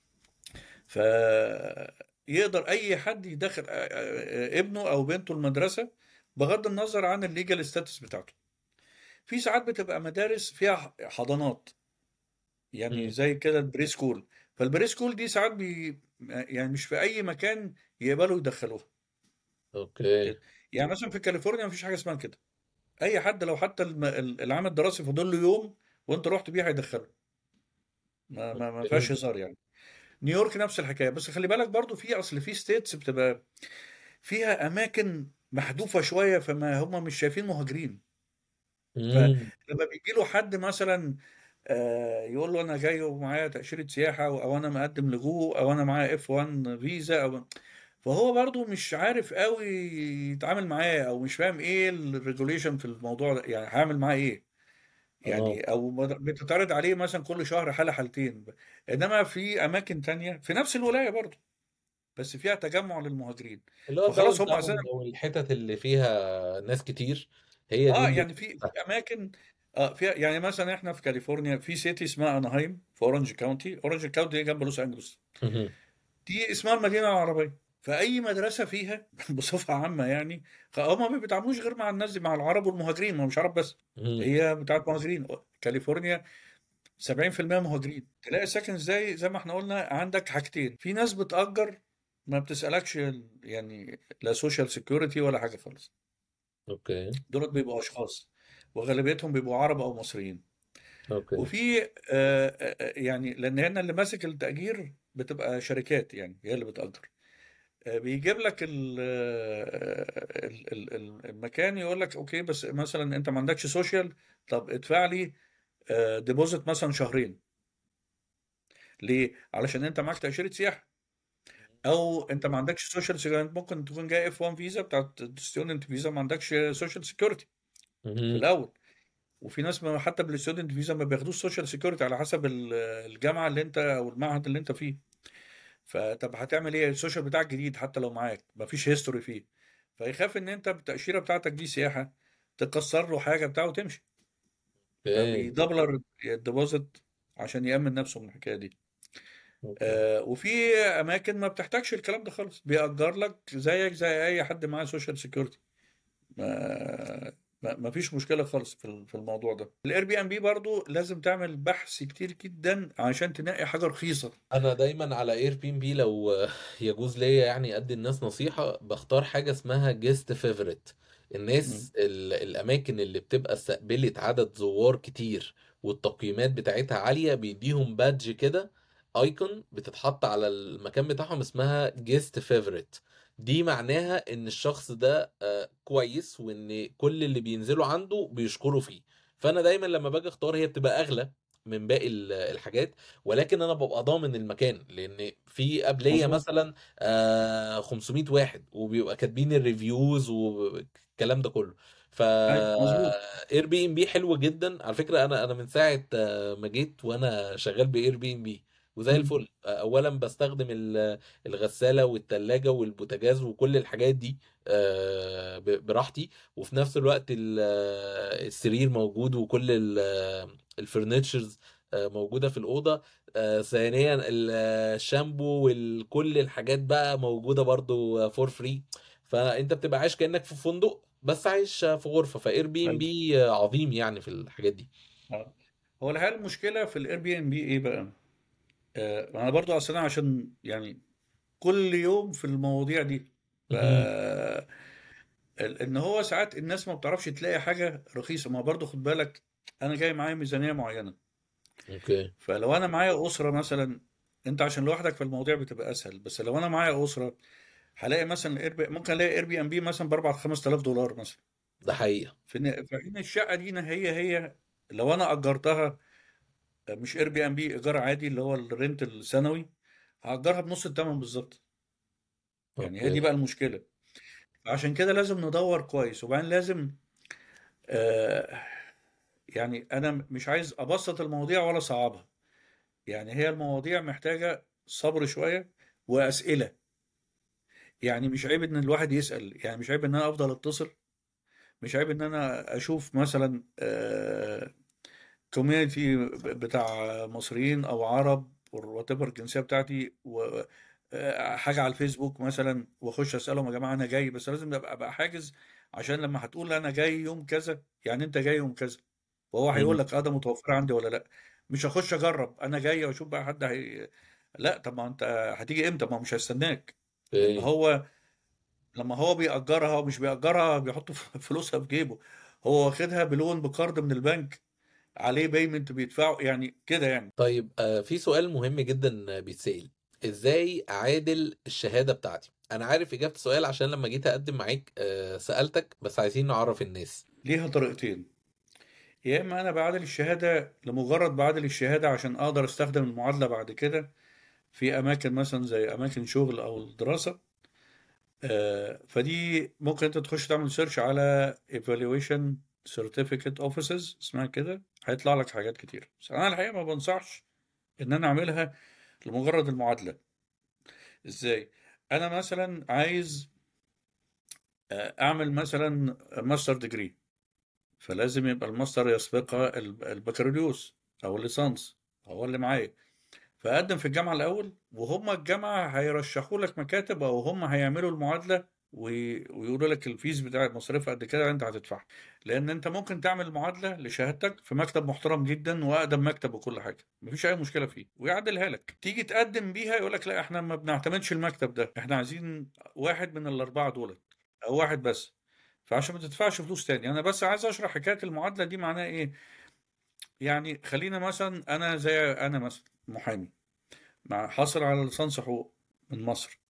Speaker 2: فيقدر اي حد يدخل آه، آه، ابنه او بنته المدرسه بغض النظر عن الليجال ستاتس بتاعته في ساعات بتبقى مدارس فيها حضانات يعني
Speaker 1: امم
Speaker 2: زي كده البري سكول فالبري سكول دي ساعات بي يعني مش في اي مكان يقبلوا يدخلوها
Speaker 1: اوكي
Speaker 2: كده يعني مثلا في كاليفورنيا مفيش حاجه اسمها كده اي حد لو حتى الم- العام الدراسي فاضل له يوم وانت رحت بيه هيدخله ما ما ما فيهاش
Speaker 1: اوكي
Speaker 2: هزار يعني نيويورك نفس الحكايه بس خلي بالك برضو في اصل في ستيتس بتبقى فيها اماكن محذوفه شويه فما هم مش شايفين مهاجرين
Speaker 1: امم
Speaker 2: فلما بيجي له حد مثلا آه، يقول له انا جاي ومعايا تاشيره سياحه او أو انا مقدم لجوء او انا معايا اف 1 فيزا او فهو برضو مش عارف قوي يتعامل معاه او مش فاهم ايه الريجوليشن في الموضوع ده يعني هعمل معاه ايه يعني
Speaker 1: اه
Speaker 2: او مد- بتتعرض عليه مثلا كل شهر حالة حالتين انما في اماكن تانية في نفس الولاية برضو بس فيها تجمع للمهاجرين
Speaker 1: اللي هو
Speaker 2: فخلاص
Speaker 1: الداون
Speaker 2: هم اساسا
Speaker 1: تاون او الحتت اللي فيها ناس كتير هي دي
Speaker 2: اه
Speaker 1: اللي
Speaker 2: يعني في في اماكن اه فيها يعني مثلا احنا في كاليفورنيا في سيتي اسمها انهايم في اورنج كاونتي اورنج كاونتي دي جنب لوس انجلوس
Speaker 1: مهم.
Speaker 2: دي اسمها المدينة العربية فأي مدرسة فيها بصفة عامة يعني هم ما بيتعاملوش غير مع الناس دي مع العرب والمهاجرين ما هو مش عرب بس
Speaker 1: مهم.
Speaker 2: هي بتاعت مهاجرين كاليفورنيا 70% مهاجرين تلاقي ساكن زي زي ما احنا قلنا عندك حاجتين في ناس بتأجر ما بتسألكش ال- يعني لا سوشيال سيكيورتي ولا حاجة خالص
Speaker 1: اوكي
Speaker 2: دولت بيبقوا أشخاص وغالبيتهم بيبقوا عرب أو مصريين
Speaker 1: اوكي
Speaker 2: وفي آه، آه، يعني لان هنا اللي ماسك التأجير بتبقى شركات يعني هي اللي بتأجر آه، بيجيب لك ال- ال- ال- ال- المكان يقول لك اوكي بس مثلا انت ما عندكش سوشيال طب ادفع لي ديبوزيت مثلا شهرين ليه؟ علشان انت معاك تأشيرة سياحة او انت ما عندكش سوشيال سيكيورتي ممكن تكون جاي اف 1 فيزا بتاعت ستودنت فيزا ما عندكش سوشيال سيكيورتي في
Speaker 1: مهم.
Speaker 2: الاول وفي ناس ما حتى بالستودنت فيزا ما بياخدوش سوشيال سيكيورتي على حسب ال- الجامعه اللي انت او المعهد اللي انت فيه فطب هتعمل ايه السوشيال بتاعك جديد حتى لو معاك ما فيش هيستوري فيه فيخاف ان انت بالتاشيره بتاعتك دي سياحه تكسر له حاجه بتاعه وتمشي
Speaker 1: اوكي
Speaker 2: فبيدبلر الديبوزيت عشان يأمن نفسه من الحكايه دي
Speaker 1: اوكي
Speaker 2: آه وفي اماكن ما بتحتاجش الكلام ده خالص بيأجر لك زيك زي اي حد معاه سوشيال سيكيورتي ما ما ما فيش مشكله خالص في ال- في الموضوع ده الاير بي ام بي برضو لازم تعمل بحث كتير جدا عشان تنقي حاجه رخيصه
Speaker 1: انا دايما على اير بي ام بي لو يجوز ليا يعني ادي الناس نصيحة بختار حاجة اسمها جيست فيفوريت
Speaker 2: مم.
Speaker 1: الناس ال- الاماكن اللي بتبقى استقبلت عدد زوار كتير والتقييمات بتاعتها عالية بيديهم بادج كده ايكون بتتحط على المكان بتاعهم اسمها جيست فيفوريت دي معناها ان الشخص ده آه، كويس وان كل اللي بينزلوا عنده بيشكروا فيه فانا دايما لما باجي اختار هي بتبقى اغلى من باقي ال- الحاجات ولكن انا ببقى ضامن المكان لان في قبليه
Speaker 2: مظبوط
Speaker 1: مثلا آه 500 واحد وبيبقى كاتبين الريفيوز والكلام ده كله ف
Speaker 2: ايوه مظبوط
Speaker 1: اير بي ام بي حلو جدا على فكره انا انا من ساعه آه، ما جيت وانا شغال باير بي ام بي وزي
Speaker 2: مم.
Speaker 1: الفل آه، اولا بستخدم ال- الغساله والثلاجه والبوتاجاز وكل الحاجات دي آه، ب- براحتي وفي نفس الوقت ال- آه، السرير موجود وكل الفرنتشرز موجوده في الاوضه آه، ثانيا ال- الشامبو وكل الحاجات بقى موجوده برضو فور فري فانت بتبقى عايش كانك في فندق بس عايش في غرفه فاير بي ام
Speaker 2: ايوه
Speaker 1: بي عظيم يعني في الحاجات دي
Speaker 2: آه. هو الحقيقه المشكله في الاير بي ام بي ايه بقى آه انا برضو اصلا عشان يعني كل يوم في المواضيع دي ف
Speaker 1: مهم.
Speaker 2: ال- ان هو ساعات الناس ما بتعرفش تلاقي حاجه رخيصه ما برضو خد بالك انا جاي معايا ميزانيه معينه
Speaker 1: اوكي
Speaker 2: فلو انا معايا اسره مثلا انت عشان لوحدك في المواضيع بتبقى اسهل بس لو انا معايا اسره هلاقي مثلا اير بي ممكن الاقي اير بي ام بي مثلا ب 4 5000 دولار مثلا
Speaker 1: ده حقيقه
Speaker 2: في ن- في حين الشقه دي هي هي لو انا اجرتها مش اير بي ام بي ايجار عادي اللي هو الرنت السنوي هاجرها بنص الثمن بالظبط يعني هي دي
Speaker 1: اوكي
Speaker 2: بقى المشكله عشان كده لازم ندور كويس وبعدين لازم آه يعني انا مش عايز ابسط المواضيع ولا اصعبها يعني هي المواضيع محتاجه صبر شويه واسئله يعني مش عيب ان الواحد يسال يعني مش عيب ان انا افضل اتصل مش عيب ان انا اشوف مثلا كوميونتي بتاع مصريين او عرب وات ايفر الجنسيه بتاعتي و آه، حاجه على الفيسبوك مثلا واخش اسالهم يا جماعه انا جاي بس لازم ابقى ابقى حاجز عشان لما هتقول انا جاي يوم كذا يعني انت جاي يوم كذا وهو هيقول
Speaker 1: مم.
Speaker 2: لك اه ده متوفر عندي ولا لا مش هخش اجرب انا جاي واشوف بقى حد هي... لا طب ما انت هتيجي امتى ما هو مش هيستناك لان
Speaker 1: اوكي
Speaker 2: هو لما هو بيأجرها هو مش بيأجرها بيحط فلوسها في جيبه هو واخدها بلون بكارد من البنك عليه بيمنت بيدفعه يعني كده يعني
Speaker 1: طيب آه، في سؤال مهم جدا بيتسأل ازاي اعادل الشهادة بتاعتي انا عارف اجابة السؤال عشان لما جيت اقدم معاك آه، سألتك بس عايزين نعرف الناس
Speaker 2: ليها طريقتين يا اما انا بعادل الشهاده لمجرد بعادل الشهاده عشان اقدر استخدم المعادله بعد كده في اماكن مثلا زي اماكن شغل او الدراسه آه، فدي ممكن انت تخش تعمل سيرش على evaluation certificate offices اسمها كده هيطلع لك حاجات كتير بس انا الحقيقه ما بنصحش ان انا اعملها لمجرد المعادله ازاي انا مثلا عايز آه، اعمل مثلا ماستر ديجري فلازم يبقى الماستر يسبقها الب- البكالوريوس او الليسانس هو اللي معايا فقدم في الجامعه الاول وهم الجامعه هيرشحوا لك مكاتب او هم هيعملوا المعادله وي- ويقولوا لك الفيز بتاع مصاريفها قد كده انت هتدفعها لان انت ممكن تعمل معادله لشهادتك في مكتب محترم جدا واقدم مكتب وكل حاجه مفيش اي مشكله فيه ويعدلها لك تيجي تقدم بيها يقول لك لا احنا ما بنعتمدش المكتب ده احنا عايزين واحد من الاربعه دولت او واحد بس فعشان ما تدفعش فلوس تاني انا بس عايز اشرح حكايه المعادله دي معناها ايه يعني خلينا مثلا انا زي انا مثلا محامي مع حاصل على ليسانس حقوق من مصر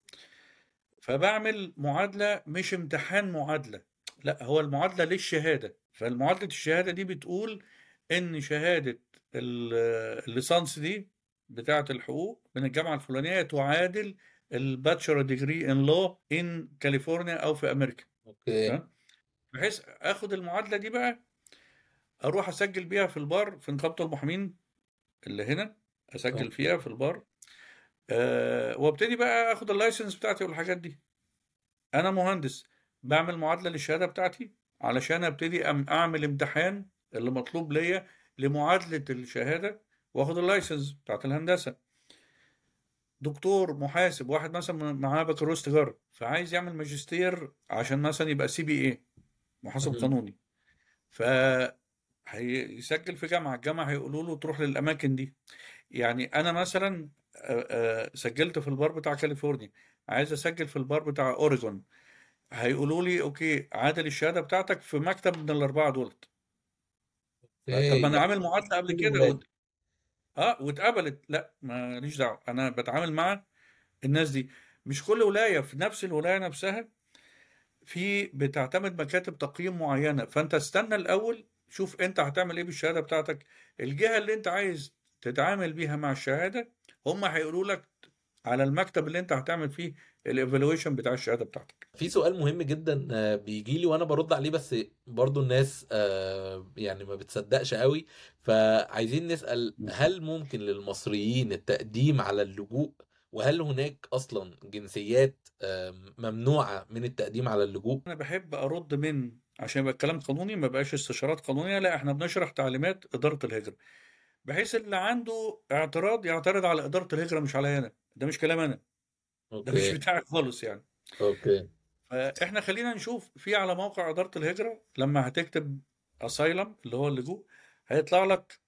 Speaker 2: فبعمل معادلة مش امتحان معادلة لا هو المعادلة للشهادة فالمعادلة الشهادة دي بتقول ان شهادة ال- الليسانس دي بتاعة الحقوق من الجامعة الفلانية تعادل الباتشر ديجري ان لو ان كاليفورنيا او في امريكا
Speaker 1: اوكي
Speaker 2: تمام بحيث اخد المعادلة دي بقى اروح اسجل بيها في البار في نقابة المحامين اللي هنا اسجل
Speaker 1: اوكي
Speaker 2: فيها في البار أه وابتدي بقى اخد اللايسنس بتاعتي والحاجات دي انا مهندس بعمل معادله للشهاده بتاعتي علشان ابتدي أم- اعمل امتحان اللي مطلوب ليا لمعادله الشهاده واخد اللايسنس بتاعت الهندسه دكتور محاسب واحد مثلا معاه بكالوريوس تجاره فعايز يعمل ماجستير عشان مثلا يبقى سي بي اي محاسب
Speaker 1: مهم.
Speaker 2: قانوني ف هيسجل في جامعه الجامعه هيقولوا له تروح للاماكن دي يعني انا مثلا آه، آه، سجلت في البار بتاع كاليفورنيا عايز اسجل في البار بتاع اوريجون هيقولوا لي اوكي عادل الشهاده بتاعتك في مكتب من الاربعه دولت طب
Speaker 1: اوكي
Speaker 2: ما انا
Speaker 1: يعني
Speaker 2: عامل معادله قبل
Speaker 1: كل
Speaker 2: كده
Speaker 1: الولاد
Speaker 2: وت... اه واتقبلت لا ماليش دعوه انا بتعامل مع الناس دي مش كل ولايه في نفس الولايه نفسها في بتعتمد مكاتب تقييم معينه فانت استنى الاول شوف انت هتعمل ايه بالشهاده بتاعتك الجهه اللي انت عايز تتعامل بيها مع الشهاده هم هيقولوا لك على المكتب اللي انت هتعمل فيه الايفالويشن بتاع الشهاده بتاعتك
Speaker 1: في سؤال مهم جدا آه، بيجي لي وانا برد عليه بس برضو الناس آه، يعني ما بتصدقش قوي فعايزين نسأل هل ممكن للمصريين التقديم على اللجوء وهل هناك اصلا جنسيات آه، ممنوعة من التقديم على اللجوء
Speaker 2: انا بحب ارد من عشان يبقى الكلام قانوني ما بقاش استشارات قانونيه لا احنا بنشرح تعليمات اداره الهجره بحيث اللي عنده اعتراض يعترض على اداره الهجره مش عليا انا ده مش كلام انا ده مش
Speaker 1: اوكي
Speaker 2: بتاعي خالص يعني
Speaker 1: اوكي
Speaker 2: فاحنا خلينا نشوف في على موقع اداره الهجره لما هتكتب اسايلم اللي هو اللجوء هيطلع لك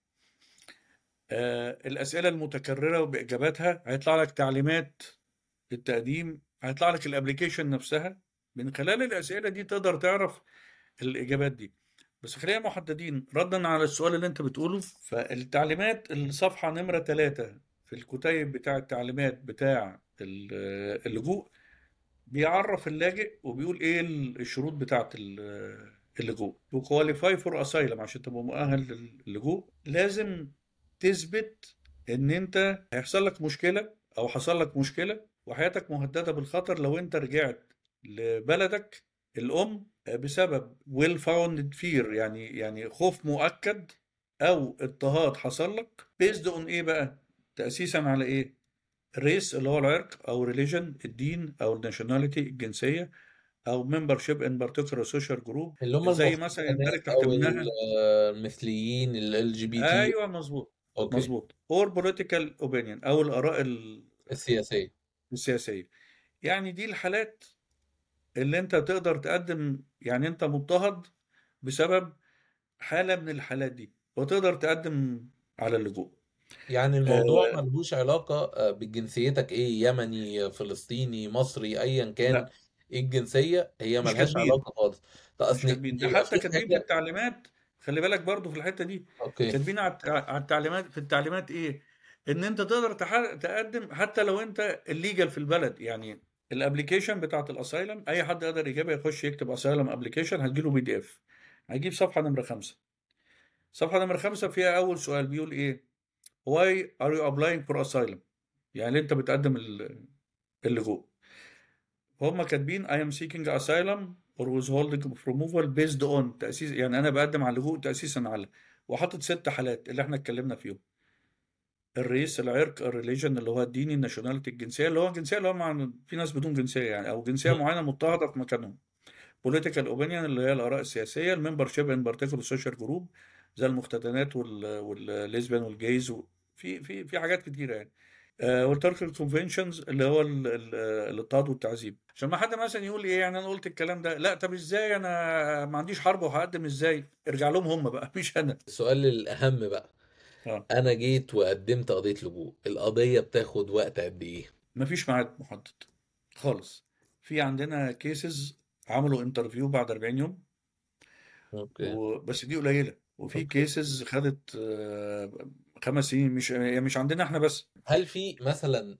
Speaker 2: آه الاسئله المتكرره وباجاباتها هيطلع لك تعليمات التقديم هيطلع لك الابلكيشن نفسها من خلال الاسئله دي تقدر تعرف الاجابات دي بس خلينا محددين ردا على السؤال اللي انت بتقوله فالتعليمات الصفحه نمره ثلاثة في الكتيب بتاع التعليمات بتاع ال- اللجوء بيعرف اللاجئ وبيقول ايه الشروط بتاعت ال- اللجوء to qualify for asylum عشان تبقى مؤهل للجوء لازم تثبت ان انت هيحصل لك مشكلة او حصل لك مشكلة وحياتك مهددة بالخطر لو انت رجعت لبلدك الام بسبب well founded fear يعني يعني خوف مؤكد او اضطهاد حصل لك based on ايه بقى تأسيسا على ايه الريس اللي هو العرق او ريليجن الدين او الناشوناليتي الجنسيه او ممبرشيب ان بارتيكولار سوشيال جروب
Speaker 1: اللي هم
Speaker 2: زي مثلا يندرج
Speaker 1: المختلفات
Speaker 2: تحت
Speaker 1: او
Speaker 2: منها
Speaker 1: المثليين ال جي بي تي
Speaker 2: ايوه مظبوط
Speaker 1: اوكي
Speaker 2: مظبوط اور بوليتيكال اوبينيون او الاراء ال-
Speaker 1: السياسية
Speaker 2: السياسيه يعني دي الحالات اللي انت تقدر تقدم يعني انت مضطهد بسبب حاله من الحالات دي وتقدر تقدم على اللجوء
Speaker 1: يعني الموضوع
Speaker 2: آه
Speaker 1: ملهوش علاقة آه، بجنسيتك ايه يمني فلسطيني مصري ايا كان
Speaker 2: لا
Speaker 1: ايه الجنسية هي
Speaker 2: مش
Speaker 1: ملهاش
Speaker 2: كاتبين
Speaker 1: علاقة خالص ده
Speaker 2: مش
Speaker 1: اصل
Speaker 2: كاتبين ده
Speaker 1: بيبقى
Speaker 2: حتى
Speaker 1: في
Speaker 2: كاتبين في
Speaker 1: حاجة
Speaker 2: التعليمات خلي بالك برضو في الحته دي
Speaker 1: اوكي
Speaker 2: كاتبين على الت- على التعليمات في التعليمات ايه ان انت تقدر تح- تقدم حتى لو انت الليجل في البلد يعني الابلكيشن بتاعت الاسايلم اي حد يقدر يجيبها يخش يكتب اسايلم ابلكيشن هتجيله بي دي اف هيجيب صفحه نمره خمسة صفحه نمره خمسة فيها اول سؤال بيقول ايه why are you applying for asylum يعني انت بتقدم ال- اللجوء هم كاتبين I am seeking asylum or withholding of removal based on تأسيس يعني أنا بقدم على اللجوء تأسيسا على وحاطط ست حالات اللي احنا اتكلمنا فيهم الرئيس العرق الريليجن اللي هو الديني الناشوناليتي الجنسية اللي هو الجنسية اللي هو مع في ناس بدون جنسية يعني أو جنسية معينة مضطهدة في مكانهم political opinion اللي هي الآراء السياسية الممبرشيب ان بارتيكولار سوشيال جروب زي المختتنات وال والليزبيان والجيز و- في في في حاجات كتيرة يعني والتركل كونفنشنز اللي هو ال- ال- الاضطهاد والتعذيب عشان ما حد مثلا يقول ايه يعني انا قلت الكلام ده لا طب ازاي انا ما عنديش حرب وهقدم ازاي ارجع لهم هم بقى مش انا
Speaker 1: السؤال الأهم بقى
Speaker 2: اه
Speaker 1: أنا جيت وقدمت قضية لجوء القضية بتاخد وقت قد إيه؟
Speaker 2: مفيش ميعاد محدد خالص في عندنا كيسز عملوا انترفيو بعد 40 يوم
Speaker 1: اوكي
Speaker 2: وبس دي قليله وفي
Speaker 1: اوكي
Speaker 2: كيسز خدت آه، خمس سنين مش يعني مش عندنا احنا بس
Speaker 1: هل في مثلا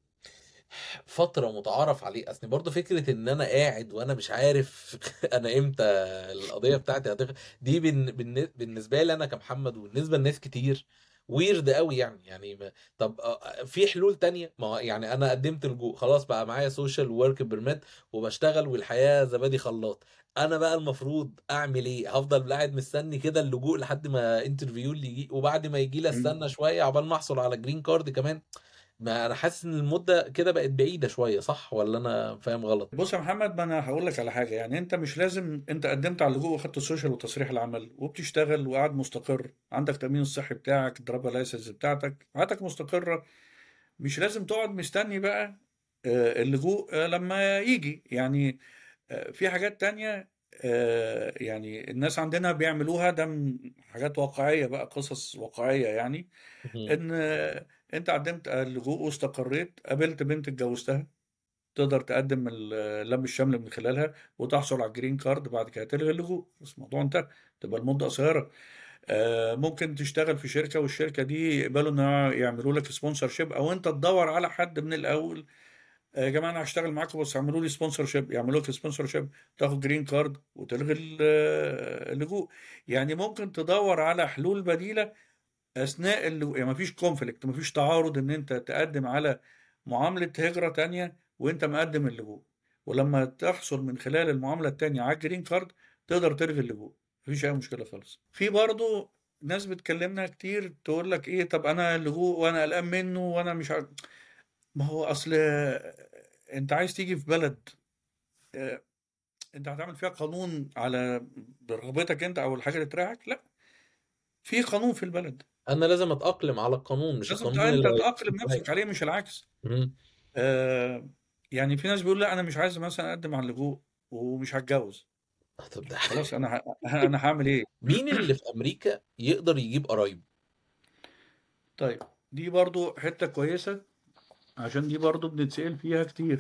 Speaker 1: فترة متعارف عليه اصل برضه فكرة ان انا قاعد وانا مش عارف انا امتى القضية بتاعتي هتخلص دي بن- بالن- بالنسبة لي انا كمحمد وبالنسبة لناس كتير ويرد قوي يعني يعني ما طب آه، في حلول تانية ما هو يعني انا قدمت لجوء خلاص بقى معايا سوشيال ورك بيرميت وبشتغل والحياة زبادي خلاط انا بقى المفروض اعمل ايه هفضل قاعد مستني كده اللجوء لحد ما انترفيو اللي يجي وبعد ما يجي لي
Speaker 2: مم.
Speaker 1: استنى شوية عقبال ما احصل على جرين كارد كمان ما انا حاسس ان المده كده بقت بعيده شويه صح ولا انا فاهم غلط
Speaker 2: بص يا محمد ما انا هقول لك على حاجه يعني انت مش لازم انت قدمت على اللجوء واخدت السوشيال وتصريح العمل وبتشتغل وقاعد مستقر عندك تامين الصحي بتاعك الدرابه لايسنس بتاعتك حياتك مستقره مش لازم تقعد مستني بقى آه، اللجوء آه، لما يجي يعني آه، في حاجات تانية آه، يعني الناس عندنا بيعملوها ده من حاجات واقعية بقى قصص واقعية يعني
Speaker 1: مهم.
Speaker 2: ان آه، انت قدمت اللجوء واستقريت قابلت بنت اتجوزتها تقدر تقدم اللم الشمل من خلالها وتحصل على الجرين كارد بعد كده تلغي اللجوء بس الموضوع انتهى تبقى المدة قصيرة آه، ممكن تشتغل في شركة والشركة دي يقبلوا ان يعملوا لك سبونسر شيب او انت تدور على حد من الاول آه، يا جماعه انا هشتغل معاكم بس اعملوا لي سبونسر شيب يعملوا لك سبونسر شيب تاخد جرين كارد وتلغي ال- آه، اللجوء يعني ممكن تدور على حلول بديله اثناء اللجوء يعني مفيش كونفليكت مفيش تعارض ان انت تقدم على معامله هجره تانية وانت مقدم اللجوء ولما تحصل من خلال المعامله التانية على الجرين كارد تقدر تلغي اللجوء مفيش اي مشكله خالص في برضو ناس بتكلمنا كتير تقول لك ايه طب انا اللجوء وانا قلقان منه وانا مش عارف ما هو اصل انت عايز تيجي في بلد آه، انت هتعمل فيها قانون على برغبتك انت او الحاجه اللي تريحك لا في قانون في البلد
Speaker 1: انا لازم اتاقلم على القانون مش
Speaker 2: لازم
Speaker 1: القانون
Speaker 2: انت
Speaker 1: اللي
Speaker 2: تأقلم نفسك
Speaker 1: هيفرض
Speaker 2: عليه مش العكس
Speaker 1: مهم.
Speaker 2: آه يعني في ناس بيقول لا انا مش عايز مثلا اقدم على اللجوء ومش هتجوز
Speaker 1: طب ده
Speaker 2: خلاص انا ه... انا هعمل ايه
Speaker 1: مين اللي في امريكا يقدر يجيب قرايب
Speaker 2: طيب دي برضو حته كويسه عشان دي برضو بنتسأل فيها كتير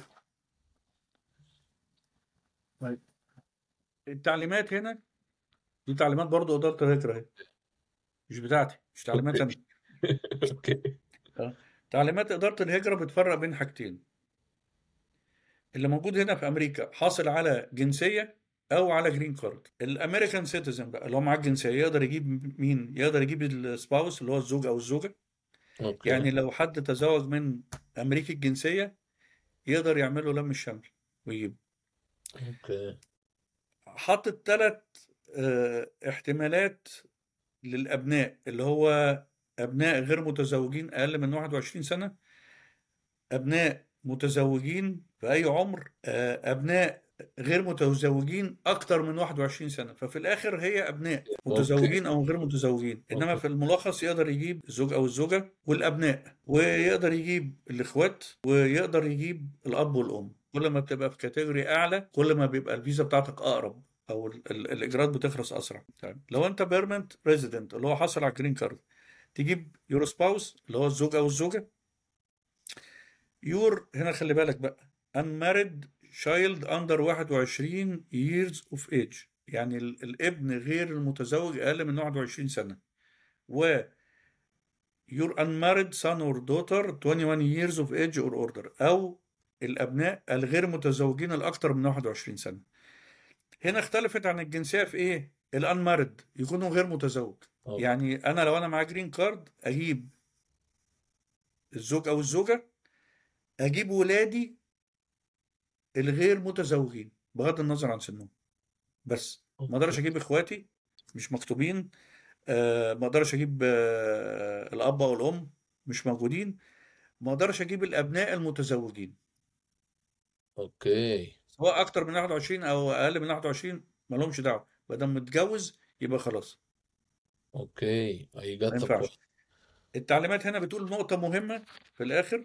Speaker 2: طيب التعليمات هنا دي تعليمات برضو اداره الهجره اهي مش بتاعتي مش تعليمات انا
Speaker 1: اوكي
Speaker 2: آه. تعليمات إدارة الهجرة بتفرق بين حاجتين اللي موجود هنا في أمريكا حاصل على جنسية أو على جرين كارد الأمريكان سيتيزن بقى اللي هو معاه الجنسية يقدر يجيب مين؟ يقدر يجيب السباوس اللي هو الزوج أو الزوجة
Speaker 1: اوكي
Speaker 2: يعني لو حد تزوج من أمريكي الجنسية يقدر يعمل له لم الشمل ويجيب
Speaker 1: اوكي
Speaker 2: حاطط ثلاث احتمالات للأبناء اللي هو أبناء غير متزوجين أقل من 21 سنة أبناء متزوجين في أي عمر آه، أبناء غير متزوجين أكتر من 21 سنة ففي الآخر هي أبناء
Speaker 1: اوكي
Speaker 2: متزوجين أو غير متزوجين إنما
Speaker 1: اوكي
Speaker 2: في الملخص يقدر يجيب الزوج أو الزوجة والأبناء ويقدر يجيب الإخوات ويقدر يجيب الأب والأم كل ما بتبقى في كاتيجوري أعلى كل ما بيبقى الفيزا بتاعتك أقرب أو ال- ال- الإجراءات بتخلص أسرع طيب. لو أنت بيرمنت ريزيدنت اللي هو حاصل على الجرين كارد تجيب يور سباوس اللي هو الزوج أو الزوجة يور هنا خلي بالك بقى unmarried child under 21 years of age يعني ال- الابن غير المتزوج أقل من 21 سنة و your unmarried son or daughter 21 years of age or older أو الأبناء الغير متزوجين الأكثر من 21 سنة هنا اختلفت عن الجنسية في إيه؟ الأنمارد يكونوا غير متزوج
Speaker 1: اوكي
Speaker 2: يعني أنا لو أنا معايا جرين كارد أجيب الزوج أو الزوجة أجيب ولادي الغير متزوجين بغض النظر عن سنهم بس ما اقدرش
Speaker 1: اوكي
Speaker 2: اجيب اخواتي مش مكتوبين آه، ما اقدرش اجيب آه، الاب او الام مش موجودين ما اقدرش اجيب الابناء المتزوجين
Speaker 1: اوكي
Speaker 2: سواء اكتر من 21 او اقل من 21 ما لهمش دعوه ما دام متجوز يبقى خلاص
Speaker 1: اوكي اي
Speaker 2: ما
Speaker 1: جت طب
Speaker 2: ينفعش التعليمات هنا بتقول نقطه مهمه في الاخر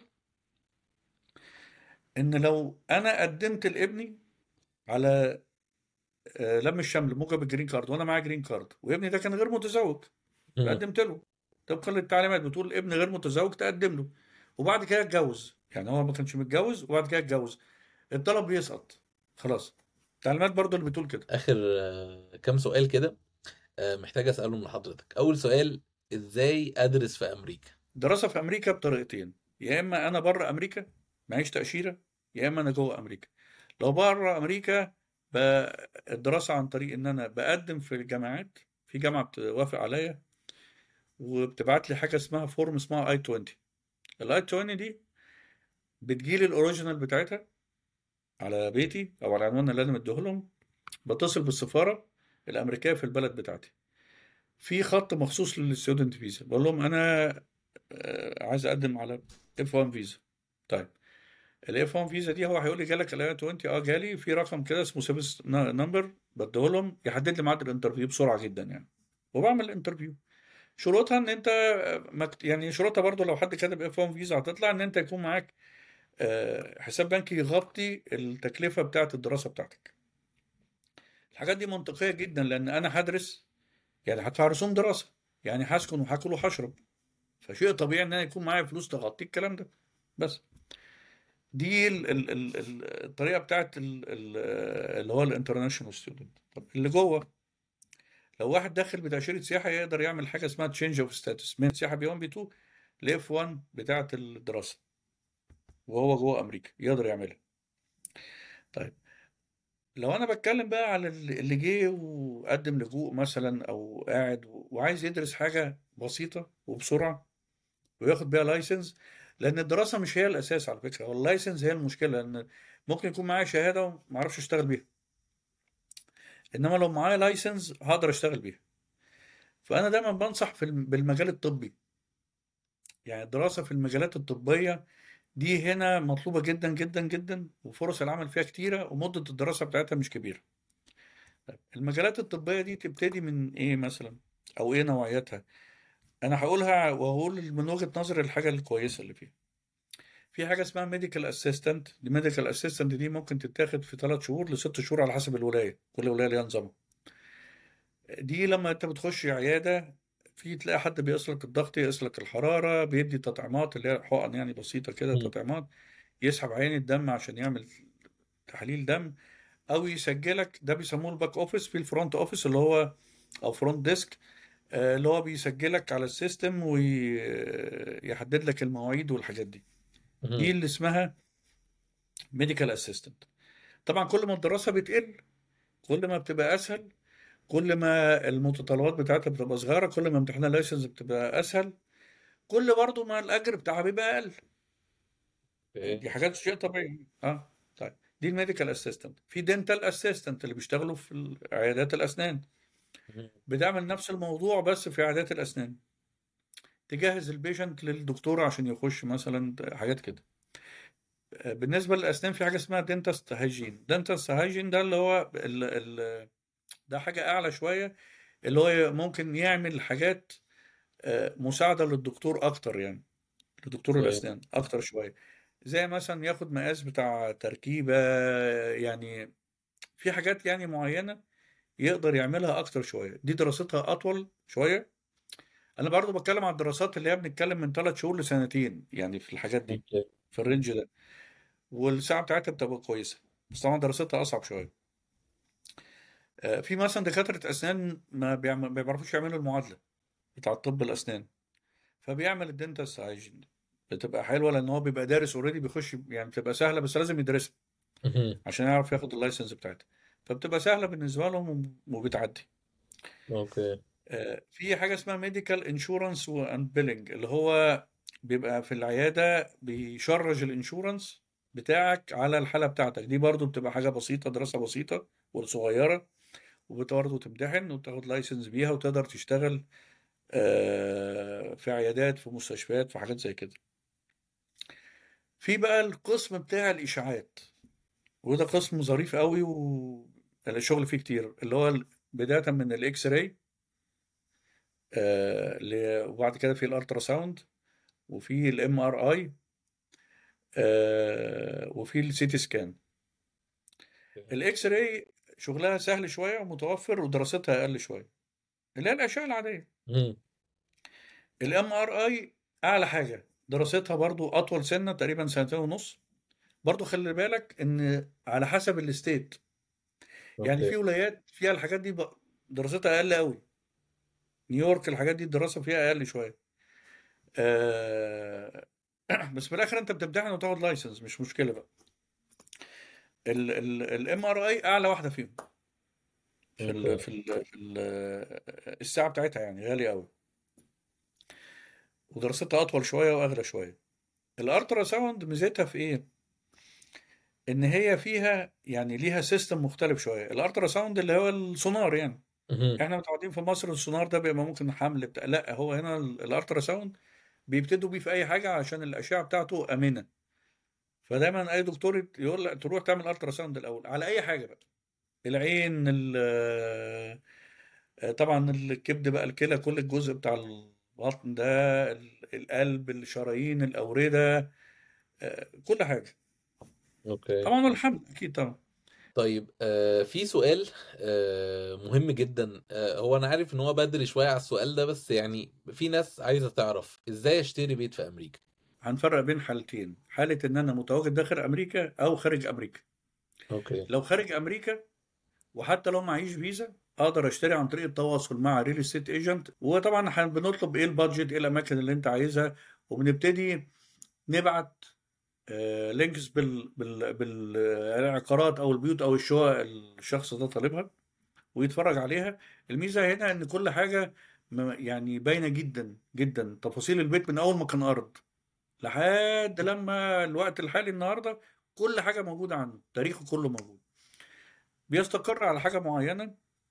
Speaker 2: ان لو انا قدمت لابني على آه، لم الشمل موجب الجرين كارد وانا معايا جرين كارد وابني ده كان غير متزوج
Speaker 1: مم.
Speaker 2: فقدمت له طبقا للتعليمات بتقول ابن غير متزوج تقدم له وبعد كده اتجوز يعني هو ما كانش متجوز وبعد كده اتجوز الطلب بيسقط خلاص التعليمات برضو اللي بتقول كده
Speaker 1: اخر آه، كام سؤال كده آه، محتاج اساله من حضرتك اول سؤال ازاي ادرس في امريكا
Speaker 2: دراسة في أمريكا بطريقتين يا إما أنا بره أمريكا معيش تأشيرة يا إما أنا جوه أمريكا لو بره أمريكا ب- الدراسة عن طريق إن أنا بقدم في الجامعات في جامعة بتوافق عليا وبتبعت لي حاجة اسمها فورم اسمها اي 20 الاي 20 دي بتجيلي الاوريجينال بتاعتها على بيتي او على العنوان اللي انا مديه لهم بتصل بالسفارة الأمريكية في البلد بتاعتي في خط مخصوص للستودنت فيزا بقول لهم أنا آه، عايز أقدم على اف 1 فيزا طيب الاف 1 فيزا دي هو هيقول لي جالك الاي 20 اه جالي في رقم كده اسمه سيرفيس نمبر بديه لهم يحدد لي ميعاد الانترفيو بسرعه جدا يعني وبعمل الانترفيو شروطها ان انت مكت... يعني شروطها برضو لو حد كاتب اف 1 فيزا هتطلع ان انت يكون معاك آه، حساب بنكي يغطي التكلفه بتاعه الدراسه بتاعتك الحاجات دي منطقيه جدا لان انا هدرس يعني هدفع رسوم دراسه يعني هسكن وهاكل وهشرب فشيء طبيعي ان انا يكون معايا فلوس تغطي الكلام ده بس دي ال ال ال ال- الطريقه بتاعت ال ال اللي هو الانترناشونال ستودنت طب اللي جوه لو واحد داخل بتاشيره سياحه يقدر يعمل حاجه اسمها تشينج اوف ستاتس من سياحه بي 1 بي 2 لاف 1 بتاعت الدراسه وهو جوه امريكا يقدر يعملها طيب لو انا بتكلم بقى على اللي اللي جه وقدم لجوء مثلا او قاعد وعايز يدرس حاجه بسيطه وبسرعه وياخد بيها لايسنس لان الدراسه مش هي الاساس على فكره هو اللايسنس هي المشكله لان ممكن يكون معايا شهاده وما اعرفش اشتغل بيها انما لو معايا لايسنس هقدر اشتغل بيها فانا دايما بنصح في الم- بالمجال الطبي يعني الدراسه في المجالات الطبيه دي هنا مطلوبه جدا جدا جدا وفرص العمل فيها كتيره ومده الدراسه بتاعتها مش كبيره طيب المجالات الطبيه دي تبتدي من ايه مثلا او ايه نوعيتها انا هقولها وهقول من وجهه نظري الحاجه الكويسه اللي فيها في حاجه اسمها ميديكال اسيستنت دي ميديكال اسيستنت دي ممكن تتاخد في ثلاث شهور لست شهور على حسب الولايه كل ولايه ليها نظامها دي لما انت بتخش عياده في تلاقي حد بيقيس لك الضغط يقيس لك الحراره بيدي تطعيمات اللي هي حقن يعني بسيطه كده
Speaker 1: مم.
Speaker 2: تطعيمات يسحب عين الدم عشان يعمل تحليل دم او يسجلك ده بيسموه الباك اوفيس في الفرونت اوفيس اللي هو او فرونت ديسك آه، اللي هو بيسجلك على السيستم ويحدد لك المواعيد والحاجات دي دي
Speaker 1: مم.
Speaker 2: اللي اسمها ميديكال اسيستنت طبعا كل ما الدراسه بتقل كل ما بتبقى اسهل كل ما المتطلبات بتاعتها بتبقى صغيره كل ما امتحان اللايسنس بتبقى اسهل كل برضه ما الاجر بتاعها بيبقى اقل
Speaker 1: اوكي
Speaker 2: دي حاجات شيء طبيعي اه طيب دي الميديكال اسيستنت في دنتال اسيستنت اللي بيشتغلوا في عيادات الاسنان
Speaker 1: مم.
Speaker 2: بتعمل نفس الموضوع بس في عيادات الاسنان تجهز البيشنت للدكتور عشان يخش مثلا حاجات كده آه، بالنسبه للاسنان في حاجه اسمها دنتست هايجين دنتست هايجين ده اللي هو ال ال ده حاجه اعلى شويه اللي هو ممكن يعمل حاجات آه، مساعده للدكتور اكتر يعني لدكتور
Speaker 1: اوكي
Speaker 2: الاسنان اكتر شويه زي مثلا ياخد مقاس بتاع تركيبه يعني في حاجات يعني معينه يقدر يعملها اكتر شويه دي دراستها اطول شويه انا برضو بتكلم عن الدراسات اللي هي بنتكلم من ثلاث شهور لسنتين يعني في الحاجات دي
Speaker 1: اوكي
Speaker 2: في الرينج ده والساعه بتاعتها بتبقى كويسه بس طبعا دراستها اصعب شويه آه، في مثلا دكاتره اسنان ما بيعمل ما بيعرفوش يعملوا المعادله بتاع طب الاسنان فبيعمل الدنتس هايجين بتبقى حلوه لان هو بيبقى دارس اوريدي بيخش يعني بتبقى سهله بس لازم يدرسها
Speaker 1: مهم.
Speaker 2: عشان يعرف ياخد اللايسنس بتاعتها فبتبقى سهله بالنسبه لهم وبتعدي
Speaker 1: اوكي
Speaker 2: آه، في حاجه اسمها ميديكال انشورنس واند بيلنج اللي هو بيبقى في العياده بيشرج الانشورنس بتاعك على الحاله بتاعتك دي برضو بتبقى حاجه بسيطه دراسه بسيطه وصغيره وبرضه تمتحن وتاخد لايسنس بيها وتقدر تشتغل آه، في عيادات في مستشفيات في حاجات زي كده في بقى القسم بتاع الاشاعات وده قسم ظريف قوي والشغل فيه كتير اللي هو بدايه من الاكس راي آه، ل- وبعد كده في الالترا ساوند وفي الام ار اي وفي السي تي سكان الاكس راي شغلها سهل شويه ومتوفر ودراستها اقل شويه اللي هي الاشعه العاديه
Speaker 1: مم.
Speaker 2: الام ار اي اعلى حاجه دراستها برضو اطول سنه تقريبا سنتين ونص برضو خلي بالك ان على حسب الستيت يعني
Speaker 1: اوكي
Speaker 2: في ولايات فيها الحاجات دي ب- دراستها اقل قوي نيويورك الحاجات دي الدراسه فيها اقل شويه آه، بس في الاخر انت بتمتحن وتاخد لايسنس مش مشكله بقى الام ار اي اعلى واحده فيهم في ال
Speaker 1: اوكي
Speaker 2: في ال في ال الساعه بتاعتها يعني غاليه قوي ودراستها اطول شويه واغلى شويه الالترا ساوند ميزتها في ايه ان هي فيها يعني ليها سيستم مختلف شويه الالترا ساوند اللي هو السونار يعني
Speaker 1: مهم.
Speaker 2: احنا متعودين في مصر السونار ده بيبقى ممكن حمل بتاع لا هو هنا ال- الالترا ساوند بيبتدوا بيه في اي حاجه عشان الاشعه بتاعته امنه فدايما اي دكتور يقول لك تروح تعمل الترا ساوند الاول على اي حاجه بقى العين ال- طبعا الكبد بقى الكلى كل الجزء بتاع البطن ده ال- القلب الشرايين الاورده آه، كل حاجه
Speaker 1: اوكي
Speaker 2: طبعا والحمل اكيد طبعا
Speaker 1: طيب آه في سؤال آه مهم جدا آه هو انا عارف ان هو بدري شوية على السؤال ده بس يعني في ناس عايزة تعرف ازاي اشتري بيت في امريكا
Speaker 2: هنفرق بين حالتين حاله ان انا متواجد داخل امريكا او خارج امريكا
Speaker 1: اوكي
Speaker 2: لو خارج امريكا وحتى لو معيش فيزا اقدر اشتري عن طريق التواصل مع ريل استيت ايجنت وطبعا احنا بنطلب ايه البادجت ايه الاماكن اللي انت عايزها وبنبتدي نبعت لينكس بال بال بالعقارات او البيوت او الشقق الشخص ده طالبها ويتفرج عليها الميزه هنا ان كل حاجه م- يعني باينه جدا جدا تفاصيل البيت من اول ما كان ارض لحد لما الوقت الحالي النهارده كل حاجه موجوده عنه تاريخه كله موجود بيستقر على حاجه معينه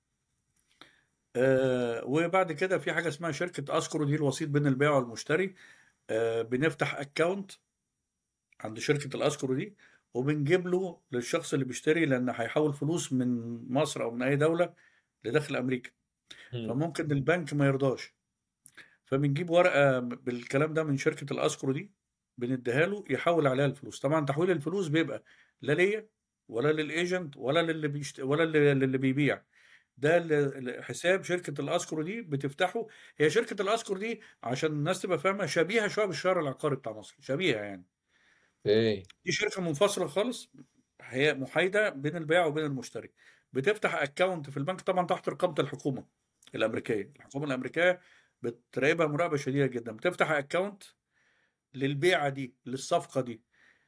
Speaker 2: آه وبعد كده في حاجه اسمها شركه اسكرو دي الوسيط بين البائع والمشتري آه بنفتح اكونت عند شركه الاسكرو دي وبنجيب له للشخص اللي بيشتري لان هيحول فلوس من مصر او من اي دوله لداخل امريكا
Speaker 1: مم.
Speaker 2: فممكن البنك ما يرضاش فبنجيب ورقه بالكلام ده من شركه الاسكرو دي بنديها له يحول عليها الفلوس طبعا تحويل الفلوس بيبقى لا ليا ولا للايجنت ولا للي بيشت... ولا للي للي بيبيع ده ال- حساب شركه الاسكرو دي بتفتحه هي شركه الاسكرو دي عشان الناس تبقى فاهمه شبيهه شويه بالشهر العقاري بتاع مصر شبيهه يعني
Speaker 1: اوكي
Speaker 2: دي شركه منفصله خالص هي محايده بين البائع وبين المشتري بتفتح اكونت في البنك طبعا تحت رقابه الحكومه الامريكيه الحكومه الامريكيه بتراقبها مراقبه شديده جدا بتفتح اكونت للبيعه دي للصفقه دي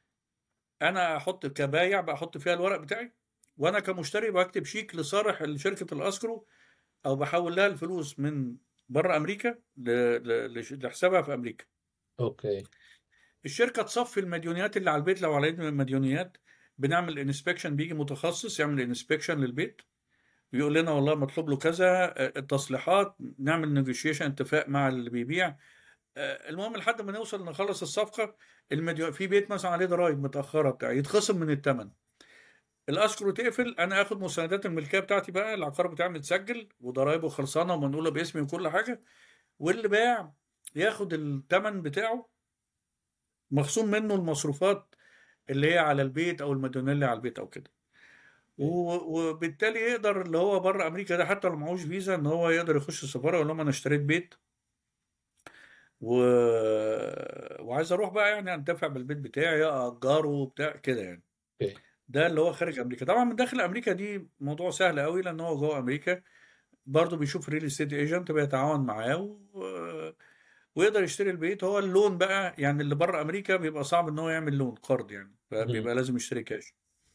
Speaker 2: انا احط كبايع بحط فيها الورق بتاعي وانا كمشتري بكتب شيك لصالح شركه الاسكرو او بحول لها الفلوس من بره امريكا ل- ل- لش- لحسابها في امريكا
Speaker 1: اوكي
Speaker 2: الشركه تصفي المديونيات اللي على البيت لو علينا مديونيات بنعمل انسبكشن بيجي متخصص يعمل انسبكشن للبيت بيقول لنا والله مطلوب له كذا آه، التصليحات نعمل نيجوشيشن اتفاق مع اللي بيبيع آه، المهم لحد ما نوصل نخلص الصفقه المديو... في بيت مثلا عليه ضرائب متاخره بتاع يتخصم من الثمن الاسكرو تقفل انا اخد مستندات الملكيه بتاعتي بقى العقار بتاعي متسجل وضرايبه خلصانه ومنقوله باسمي وكل حاجه واللي باع ياخد الثمن بتاعه مخصوم منه المصروفات اللي هي على البيت او المديونيه اللي على البيت او كده و- وبالتالي يقدر اللي هو بره امريكا ده حتى لو معهوش فيزا ان هو يقدر يخش السفاره يقول لهم انا اشتريت بيت و... وعايز اروح بقى يعني انتفع بالبيت بتاعي اجره بتاع كده يعني
Speaker 1: اوكي
Speaker 2: ده اللي هو خارج امريكا طبعا من داخل امريكا دي موضوع سهل قوي لان هو جوه امريكا برضه بيشوف ريل استيت ايجنت بيتعاون معاه و... ويقدر يشتري البيت هو اللون بقى يعني اللي بره امريكا بيبقى صعب ان هو يعمل لون قرض يعني
Speaker 1: مهم.
Speaker 2: فبيبقى لازم يشتري كاش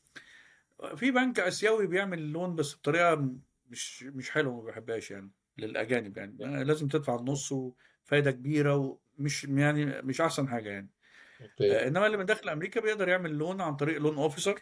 Speaker 2: في بنك اسيوي بيعمل اللون بس بطريقه مش مش حلوه ما بحبهاش يعني للاجانب يعني لازم تدفع النص وفايده كبيره ومش يعني مش احسن حاجه يعني
Speaker 1: اوكي
Speaker 2: آه، انما اللي من داخل امريكا بيقدر يعمل لون عن طريق لون اوفيسر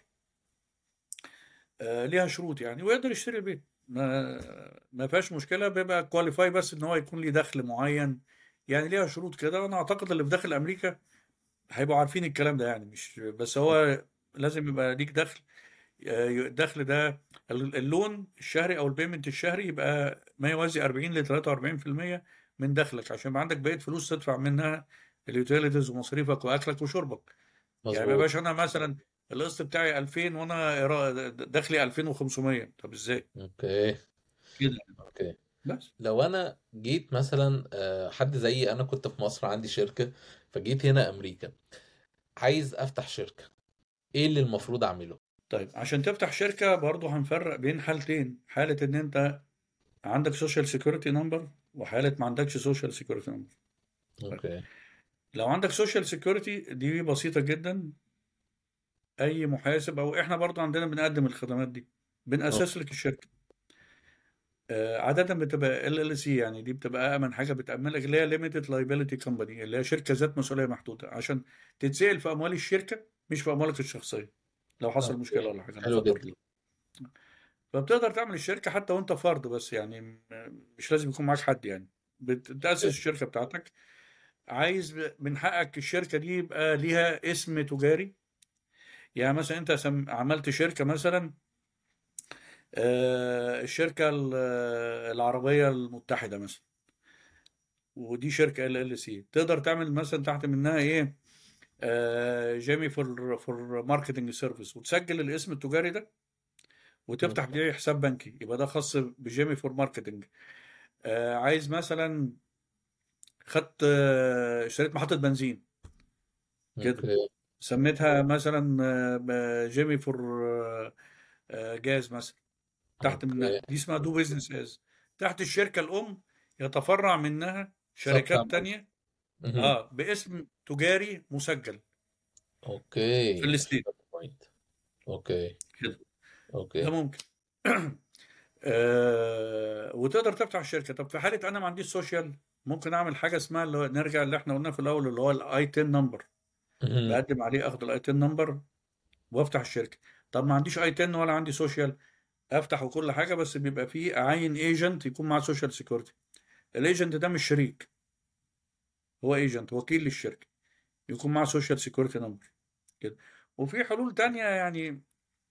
Speaker 2: آه، ليها شروط يعني ويقدر يشتري البيت ما ما فيهاش مشكله بيبقى كواليفاي بس ان هو يكون ليه دخل معين يعني ليها شروط كده وانا اعتقد اللي في داخل امريكا هيبقوا عارفين الكلام ده يعني مش بس هو لازم يبقى ليك دخل آه، الدخل ده اللون الشهري او البيمنت الشهري يبقى ما يوازي 40 ل 43% من دخلك عشان يبقى عندك بقيه فلوس تدفع منها اليوتيليتيز ومصاريفك واكلك وشربك يعني ما
Speaker 1: مظبوط
Speaker 2: يبقاش انا مثلا القسط بتاعي 2000 وانا إيرا- دخلي 2500 طب ازاي
Speaker 1: اوكي
Speaker 2: كده
Speaker 1: اوكي
Speaker 2: بس
Speaker 1: لو انا جيت مثلا آه، حد زيي انا كنت في مصر عندي شركة فجيت هنا امريكا عايز افتح شركة ايه اللي المفروض اعمله
Speaker 2: طيب عشان تفتح شركه برضه هنفرق بين حالتين حاله ان انت عندك سوشيال سيكوريتي نمبر وحالة ما عندكش سوشيال سيكوريتي نمبر
Speaker 1: اوكي
Speaker 2: لو عندك سوشيال سيكوريتي دي بسيطة جدا اي محاسب او احنا برضو عندنا بنقدم الخدمات دي بنأسس لك الشركة آه، عادة بتبقى ال ال سي يعني دي بتبقى أأمن حاجة بتأمن لك اللي هي ليميتد لايبيليتي كومباني اللي هي شركة ذات مسؤولية محدودة عشان تتسأل في أموال الشركة مش في أموالك الشخصية لو حصل
Speaker 1: اوكي
Speaker 2: مشكلة ولا حاجة لا
Speaker 1: حلو
Speaker 2: قدر
Speaker 1: جدا
Speaker 2: الله فبتقدر تعمل الشركة حتى وأنت فرد بس يعني م- مش لازم يكون معاك حد يعني بتأسس
Speaker 1: اوكي
Speaker 2: الشركة بتاعتك عايز ب- من حقك الشركة دي يبقى ليها اسم تجاري يعني مثلا أنت سم- عملت شركة مثلا آه، الشركة ال- العربية المتحدة مثلا ودي شركة ال ال سي تقدر تعمل مثلا تحت منها ايه آه جيمي فور فور ماركتنج سيرفيس وتسجل الاسم التجاري ده وتفتح
Speaker 1: اوكي
Speaker 2: بيه حساب بنكي يبقى ده خاص بجيمي فور ماركتنج آه عايز مثلا خدت آه اشتريت محطة بنزين كده
Speaker 1: اوكي
Speaker 2: سميتها مثلا آه، جيمي فور آه، آه، جاز مثلا تحت منها
Speaker 1: اوكي
Speaker 2: دي اسمها دو بيزنس از تحت الشركة الأم يتفرع منها
Speaker 1: سب
Speaker 2: شركات
Speaker 1: كامباني
Speaker 2: تانية
Speaker 1: مهم.
Speaker 2: اه باسم تجاري مسجل في
Speaker 1: اوكي
Speaker 2: الستيت
Speaker 1: بوينت اوكي
Speaker 2: كده ده
Speaker 1: اوكي
Speaker 2: ممكن آه وتقدر تفتح الشركه طب في حاله انا ما عنديش سوشيال ممكن اعمل حاجه اسمها اللي هو نرجع اللي احنا قلناه في الاول اللي هو الاي 10 نمبر
Speaker 1: مهم.
Speaker 2: بقدم عليه اخد الاي 10 نمبر وافتح الشركه طب ما عنديش اي 10 ولا عندي سوشيال افتح وكل حاجه بس بيبقى فيه اعين ايجنت يكون معاه سوشيال سيكوريتي الايجنت ده مش شريك هو ايجنت وكيل للشركه يكون معاه سوشيال سيكوريتي نمبر كده وفي حلول تانية يعني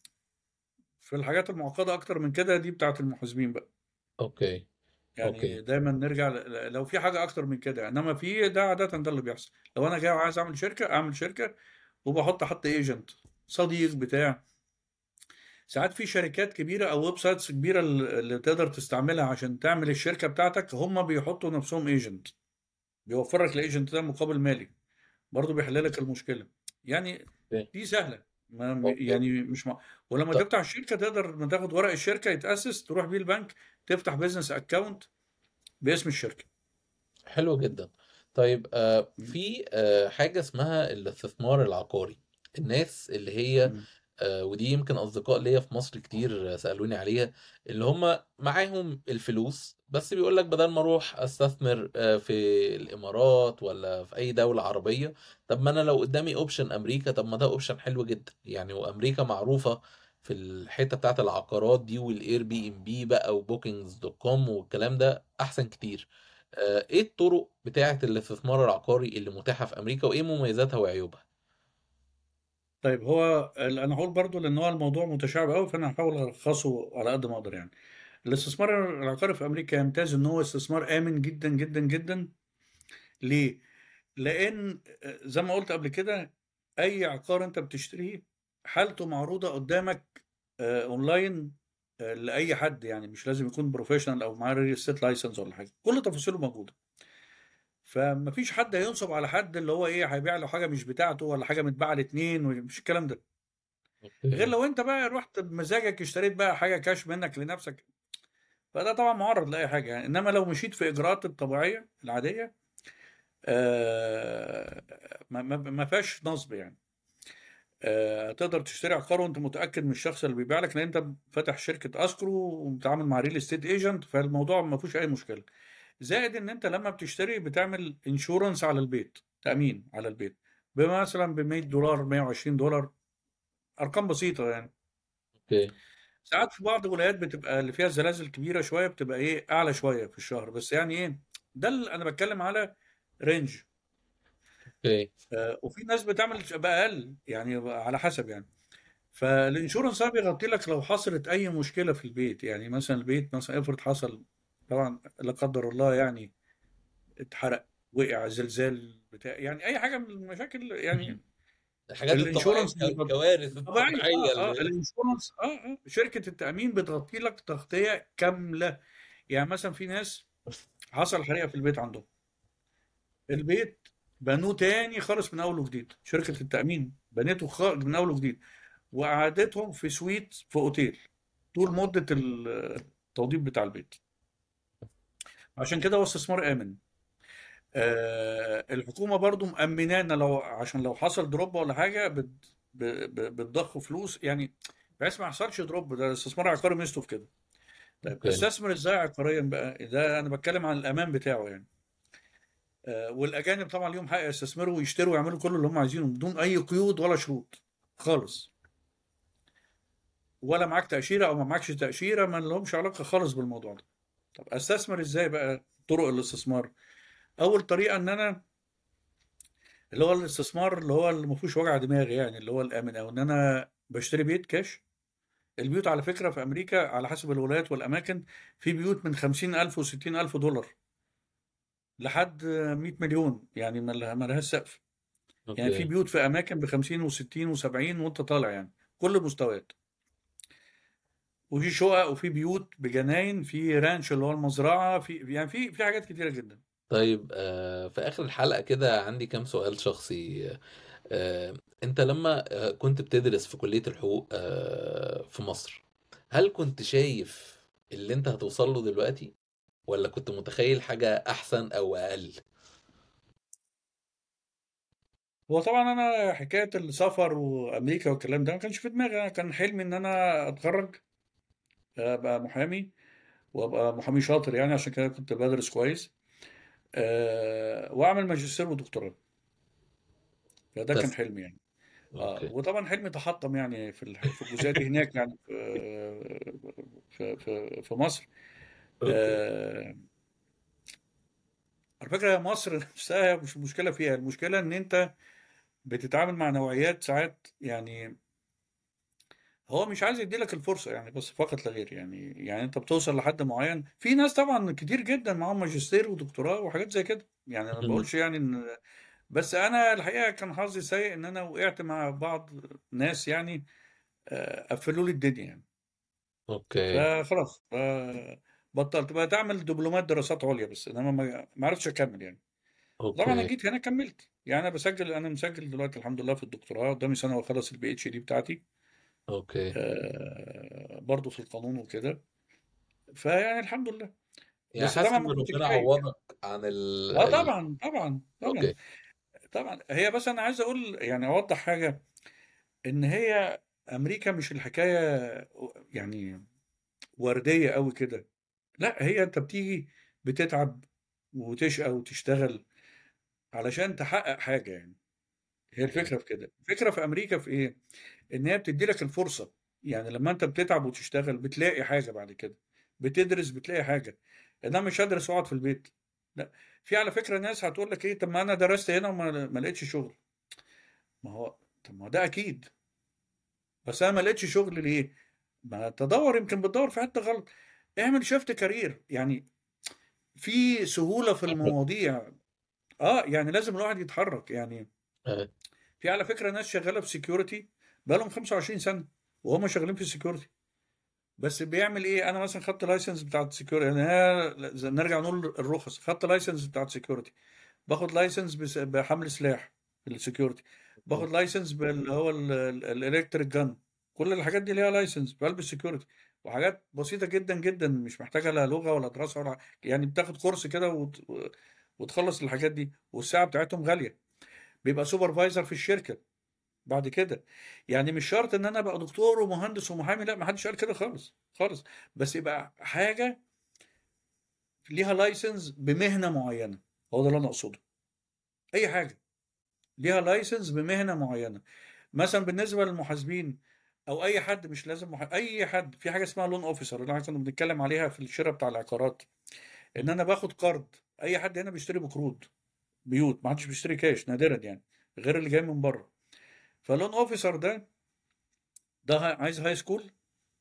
Speaker 2: في الحاجات المعقده اكتر من كده دي بتاعت المحاسبين بقى
Speaker 1: اوكي
Speaker 2: يعني
Speaker 1: اوكي
Speaker 2: دايما نرجع ل- لو في حاجه اكتر من كده انما في ده عاده ده اللي بيحصل لو انا جاي وعايز اعمل شركه اعمل شركه وبحط حتى ايجنت صديق بتاع ساعات في شركات كبيره او ويب سايتس كبيره اللي تقدر تستعملها عشان تعمل الشركه بتاعتك هم بيحطوا نفسهم ايجنت بيوفر لك الايجنت ده مقابل مالي برضه بيحل لك المشكله يعني
Speaker 1: اوكي
Speaker 2: دي سهله ما
Speaker 1: اوكي
Speaker 2: يعني مش م... ولما
Speaker 1: طب
Speaker 2: تفتح الشركه تقدر لما تاخد ورق الشركه يتاسس تروح بيه البنك تفتح بيزنس اكونت باسم الشركه
Speaker 1: حلو جدا طيب آه في آه حاجة اسمها الاستثمار العقاري الناس اللي هي
Speaker 2: مم.
Speaker 1: آه ودي يمكن أصدقاء ليا في مصر كتير آه، سألوني عليها اللي هم معاهم الفلوس بس بيقول لك بدل ما أروح أستثمر آه في الإمارات ولا في أي دولة عربية طب ما أنا لو قدامي أوبشن أمريكا طب ما ده أوبشن حلو جدا يعني وأمريكا معروفة في الحتة بتاعت العقارات دي والإير بي إم بي بقى وبوكينجز دوت كوم والكلام ده أحسن كتير آه، ايه الطرق بتاعة الاستثمار العقاري اللي متاحة في امريكا وايه مميزاتها وعيوبها
Speaker 2: طيب هو ال- انا هقول برضو لان هو الموضوع متشعب قوي فانا هحاول الخصه على قد ما اقدر يعني الاستثمار العقاري في امريكا يمتاز ان هو استثمار امن جدا جدا جدا ليه لان آه، زي ما قلت قبل كده اي عقار انت بتشتريه حالته معروضه قدامك آه، اونلاين آه، لاي حد يعني مش لازم يكون بروفيشنال او معاه ريل استيت لايسنس ولا حاجه كل تفاصيله موجوده فمفيش حد هينصب على حد اللي هو ايه هيبيع له حاجه مش بتاعته ولا حاجه متباعه لاتنين مش الكلام ده غير
Speaker 1: اوكي
Speaker 2: لو انت بقى رحت بمزاجك اشتريت بقى حاجه كاش منك لنفسك فده طبعا معرض لاي حاجه يعني انما لو مشيت في اجراءات الطبيعيه العاديه آه ما, ما, ما فيهاش نصب يعني آه تقدر تشتري عقار وانت متاكد من الشخص اللي بيبيع لك لان انت فاتح شركه اسكرو ومتعامل مع ريل استيت ايجنت فالموضوع ما فيهوش اي مشكله زائد ان انت لما بتشتري بتعمل انشورنس على البيت تامين على البيت بمثلا ب 100 دولار 120 دولار ارقام بسيطه يعني
Speaker 1: اوكي
Speaker 2: ساعات في بعض الولايات بتبقى اللي فيها زلازل كبيره شويه بتبقى ايه اعلى شويه في الشهر بس يعني ايه ده اللي انا بتكلم على رينج
Speaker 1: اوكي
Speaker 2: آه وفي ناس بتعمل باقل يعني على حسب يعني فالانشورنس ده بيغطي لك لو حصلت اي مشكله في البيت يعني مثلا البيت مثلا افرض حصل طبعا لا قدر الله يعني اتحرق وقع زلزال بتاع يعني اي حاجه من المشاكل يعني
Speaker 1: الحاجات الطبيعية
Speaker 2: الانشورنس
Speaker 1: الكو- الكوارث
Speaker 2: طبيعي
Speaker 1: الطبيعية
Speaker 2: اه اه
Speaker 1: اللي
Speaker 2: الانشورنس اه اه شركه التامين بتغطي لك تغطيه كامله يعني مثلا في ناس حصل حريقه في البيت عندهم البيت بنوه تاني خالص من اول وجديد شركه التامين بنيته خ- من اول وجديد وقعدتهم في سويت في اوتيل طول مده التوضيب بتاع البيت عشان كده هو استثمار آمن آه، الحكومة برضو مأمنانا لو عشان لو حصل دروب ولا حاجة بت- ب- ب- بتضخ فلوس يعني بحيث ما يحصلش دروب ده استثمار عقاري ميزته في كده طيب
Speaker 1: اوكي
Speaker 2: استثمر ازاي عقاريا بقى ده انا بتكلم عن الامان بتاعه يعني آه، والاجانب طبعا ليهم حق يستثمروا ويشتروا ويعملوا كل اللي هم عايزينه بدون اي قيود ولا شروط خالص ولا معاك تأشيرة او ما معكش تأشيرة ما لهمش علاقة خالص بالموضوع ده طب استثمر ازاي بقى طرق الاستثمار اول طريقة ان انا اللي هو الاستثمار اللي هو اللي ما فيهوش وجع دماغ يعني اللي هو الامن او ان انا بشتري بيت كاش البيوت على فكرة في امريكا على حسب الولايات والاماكن في بيوت من 50000 و 60000 دولار لحد 100 مليون يعني ما لها- ما لهاش سقف يعني في
Speaker 1: اوكي
Speaker 2: بيوت في اماكن ب 50 و60 و70 وانت طالع يعني كل المستويات وفي شقق وفي بيوت بجناين في رانش اللي هو المزرعه في يعني في في حاجات كتيره جدا
Speaker 1: طيب آه، في آخر الحلقة كده عندي كام سؤال شخصي آه، انت لما آه، كنت بتدرس في كلية الحقوق آه، في مصر هل كنت شايف اللي انت هتوصل له دلوقتي ولا كنت متخيل حاجة احسن او اقل
Speaker 2: هو طبعا انا حكايه السفر وامريكا والكلام ده ما كانش في دماغي انا كان حلمي ان انا اتخرج ابقى محامي وابقى محامي شاطر يعني عشان كده كنت بدرس كويس أه واعمل ماجستير ودكتوراه فده كان
Speaker 1: بس
Speaker 2: حلمي يعني اه
Speaker 1: اوكي
Speaker 2: وطبعا حلمي تحطم يعني في الح- في الجزئيه دي هناك يعني في في في, في مصر
Speaker 1: اوكي
Speaker 2: آه على فكره مصر نفسها مش المشكله فيها المشكله ان انت بتتعامل مع نوعيات ساعات يعني هو مش عايز يديلك الفرصه يعني بس فقط لا غير يعني يعني انت بتوصل لحد معين في ناس طبعا كتير جدا معاهم ماجستير ودكتوراه وحاجات زي كده يعني انا ما
Speaker 1: مم.
Speaker 2: بقولش يعني ان بس انا الحقيقه كان حظي سيء ان انا وقعت مع بعض ناس يعني آه، قفلوا لي الدنيا يعني
Speaker 1: اوكي
Speaker 2: فخلاص ف- بطلت بقى تعمل دبلومات دراسات عليا بس انما ما ما عرفتش اكمل يعني طبعا انا
Speaker 1: اوكي
Speaker 2: جيت هنا كملت يعني انا بسجل انا مسجل دلوقتي الحمد لله في الدكتوراه قدامي سنه واخلص البي اتش دي بتاعتي
Speaker 1: اوكي
Speaker 2: آه برضه في القانون وكده فيعني الحمد لله
Speaker 1: يعني
Speaker 2: بس
Speaker 1: حاسس
Speaker 2: طبعا
Speaker 1: ان
Speaker 2: ما كنتش
Speaker 1: ربنا
Speaker 2: خايف يعني
Speaker 1: عوضك عن ال...
Speaker 2: اه
Speaker 1: ال...
Speaker 2: طبعا طبعا طبعا
Speaker 1: اوكي
Speaker 2: طبعا هي بس انا عايز اقول يعني اوضح حاجه ان هي امريكا مش الحكايه يعني ورديه قوي كده لا هي انت بتيجي بتتعب وتشقى وتشتغل علشان تحقق حاجه يعني هي
Speaker 1: مم.
Speaker 2: الفكره في كده الفكره في امريكا في ايه ان هي بتدي لك الفرصه يعني لما انت بتتعب وتشتغل بتلاقي حاجه بعد كده بتدرس بتلاقي حاجه انا مش هدرس واقعد في البيت لا في على فكره ناس هتقول لك ايه طب ما انا درست هنا وما ما لقيتش شغل ما هو طب ما ده اكيد بس انا ما لقيتش شغل ليه ما تدور يمكن بتدور في حته غلط اعمل شيفت كارير يعني في سهوله في المواضيع اه يعني لازم الواحد يتحرك يعني
Speaker 1: آه،
Speaker 2: في على فكره ناس شغاله في سكيورتي بقالهم 25 سنه وهم شغالين في السكيورتي بس بيعمل ايه انا مثلا خدت لايسنس بتاعت سكيورتي يعني أنا- نرجع نقول الرخص خدت لايسنس بتاعت سكيورتي باخد لايسنس بس- بحمل سلاح في السكيورتي باخد لايسنس باللي هو الالكتريك جان كل الحاجات دي ليها لايسنس في قلب السكيورتي وحاجات بسيطه جدا جدا مش محتاجه لا لغه ولا دراسه ولا يعني بتاخد كورس كده وت... وتخلص الحاجات دي والساعه بتاعتهم غاليه بيبقى سوبرفايزر في الشركه بعد كده يعني مش شرط ان انا ابقى دكتور ومهندس ومحامي لا ما حدش قال كده خالص خالص بس يبقى حاجه ليها لايسنس بمهنه معينه هو ده اللي انا اقصده اي حاجه ليها لايسنس بمهنه معينه مثلا بالنسبه للمحاسبين او اي حد مش لازم مح... اي حد في حاجه اسمها لون اوفيسر اللي احنا كنا بنتكلم عليها في الشراء بتاع العقارات ان انا باخد قرض اي حد هنا بيشتري بقروض بيوت ما حدش بيشتري كاش نادرا يعني غير اللي جاي من بره فلون اوفيسر ده ده عايز هاي سكول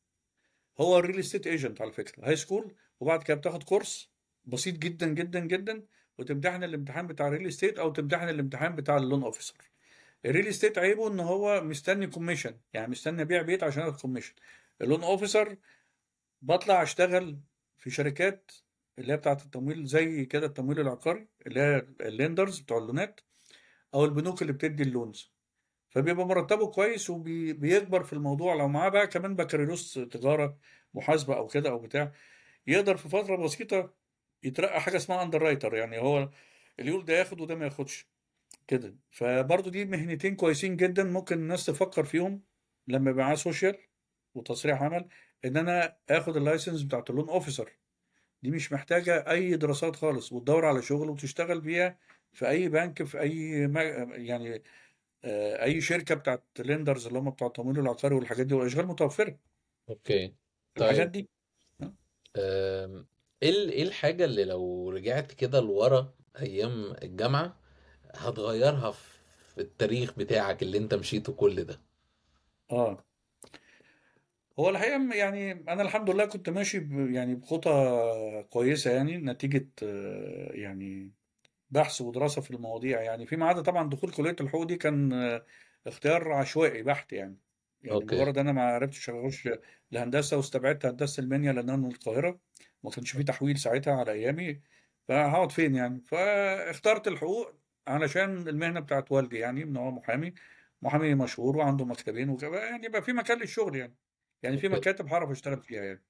Speaker 2: هو الريل استيت ايجنت على فكره هاي سكول وبعد كده بتاخد كورس بسيط جدا جدا جدا وتمتحن الامتحان بتاع الريل استيت او تمتحن الامتحان بتاع اللون اوفيسر الريل استيت عيبه ان هو مستني كوميشن يعني مستني ابيع بيت عشان اخد كوميشن اللون اوفيسر بطلع اشتغل في شركات اللي هي بتاعت التمويل زي كده التمويل العقاري اللي هي الليندرز بتوع اللونات او البنوك اللي بتدي اللونز فبيبقى مرتبه كويس وبيكبر في الموضوع لو معاه بقى كمان بكالوريوس تجاره محاسبه او كده او بتاع يقدر في فتره بسيطه يترقى حاجه اسمها اندر رايتر يعني هو اللي يقول ده ياخد وده ما ياخدش كده فبرضه دي مهنتين كويسين جدا ممكن الناس تفكر فيهم لما يبقى معاه سوشيال وتصريح عمل ان انا اخد اللايسنس بتاعت اللون اوفيسر دي مش محتاجه اي دراسات خالص وتدور على شغل وتشتغل بيها في اي بنك في اي ما يعني آه، اي شركه بتاعت ليندرز اللي هم بتوع التمويل العقاري والحاجات دي والاشغال متوفره
Speaker 1: اوكي
Speaker 2: الحاجات
Speaker 1: طيب
Speaker 2: دي
Speaker 1: آم، ايه ال- ايه الحاجة اللي لو رجعت كده لورا ايام الجامعة هتغيرها في التاريخ بتاعك اللي انت مشيته كل ده
Speaker 2: اه هو الحقيقه يعني انا الحمد لله كنت ماشي ب- يعني بخطى كويسه يعني نتيجه آه، يعني بحث ودراسه في المواضيع يعني فيما عدا طبعا دخول كليه الحقوق دي كان آه، اختيار عشوائي بحت يعني يعني
Speaker 1: اوكي
Speaker 2: مجرد انا ما عرفتش اخش لهندسه واستبعدت هندسه المنيا لان انا من القاهره ما كانش في تحويل ساعتها على ايامي فهقعد فين يعني فاخترت الحقوق علشان المهنه بتاعت والدي يعني ان هو محامي محامي مشهور وعنده مكتبين وكده يعني يبقى في مكان للشغل يعني يعني في
Speaker 1: اوكي
Speaker 2: مكاتب هعرف اشتغل فيها يعني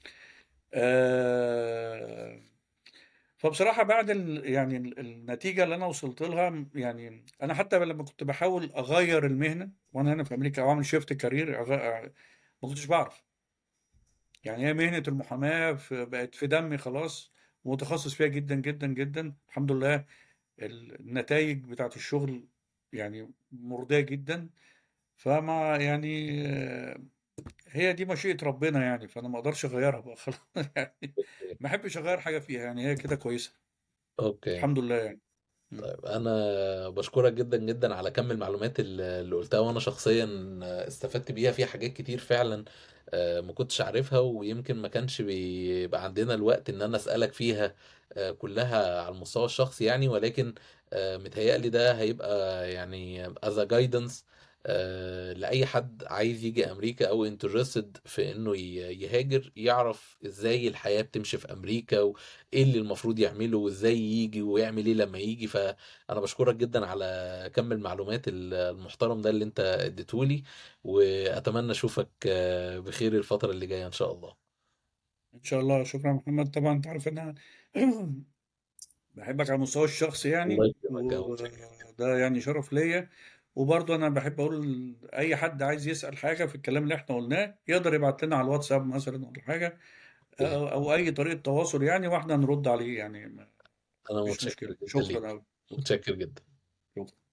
Speaker 2: آه فبصراحة بعد ال... يعني ال- النتيجة اللي أنا وصلت لها يعني أنا حتى لما كنت بحاول أغير المهنة وأنا هنا في أمريكا أو أعمل شيفت كارير أغ... ما كنتش بعرف يعني هي مهنة المحاماة في... بقت في دمي خلاص ومتخصص فيها جدا جدا جدا الحمد لله النتائج بتاعت الشغل يعني مرضية جدا فما يعني آه، هي دي مشيئة ربنا يعني فأنا ما أقدرش أغيرها بقى خلاص يعني ما أحبش أغير حاجة فيها يعني هي كده كويسة
Speaker 1: اوكي
Speaker 2: الحمد لله يعني م.
Speaker 1: طيب انا بشكرك جدا جدا على كم المعلومات اللي اللي قلتها وانا شخصيا استفدت بيها في حاجات كتير فعلا آه، ما كنتش عارفها ويمكن ما كانش بيبقى عندنا الوقت ان انا اسالك فيها آه، كلها على المستوى الشخصي يعني ولكن آه، متهيألي ده هيبقى يعني as a guidance آه، لأي حد عايز يجي أمريكا أو interested في إنه ي- يهاجر يعرف إزاي الحياة بتمشي في أمريكا وإيه اللي المفروض يعمله وإزاي يجي ويعمل إيه لما يجي فأنا بشكرك جدا على كم المعلومات المحترم ده اللي أنت اديتهولي وأتمنى أشوفك آه، بخير الفترة اللي جاية إن شاء الله
Speaker 2: ان شاء الله شكرا يا محمد طبعا انت عارف ان انا بحبك على المستوى الشخصي
Speaker 1: الله
Speaker 2: يعني
Speaker 1: يكرمك يا أبو شكر
Speaker 2: وده يعني شرف ليا وبرضه انا بحب اقول اي حد عايز يسأل حاجة في الكلام اللي احنا قلناه يقدر يبعت لنا على الواتساب مثلا ولا حاجة او, أو اي طريقة تواصل يعني واحنا نرد عليه يعني
Speaker 1: أنا
Speaker 2: مفيش
Speaker 1: متشكر
Speaker 2: مشكلة
Speaker 1: جدا
Speaker 2: شكرا
Speaker 1: ليك
Speaker 2: أوي
Speaker 1: متشكر جدا
Speaker 2: شكرا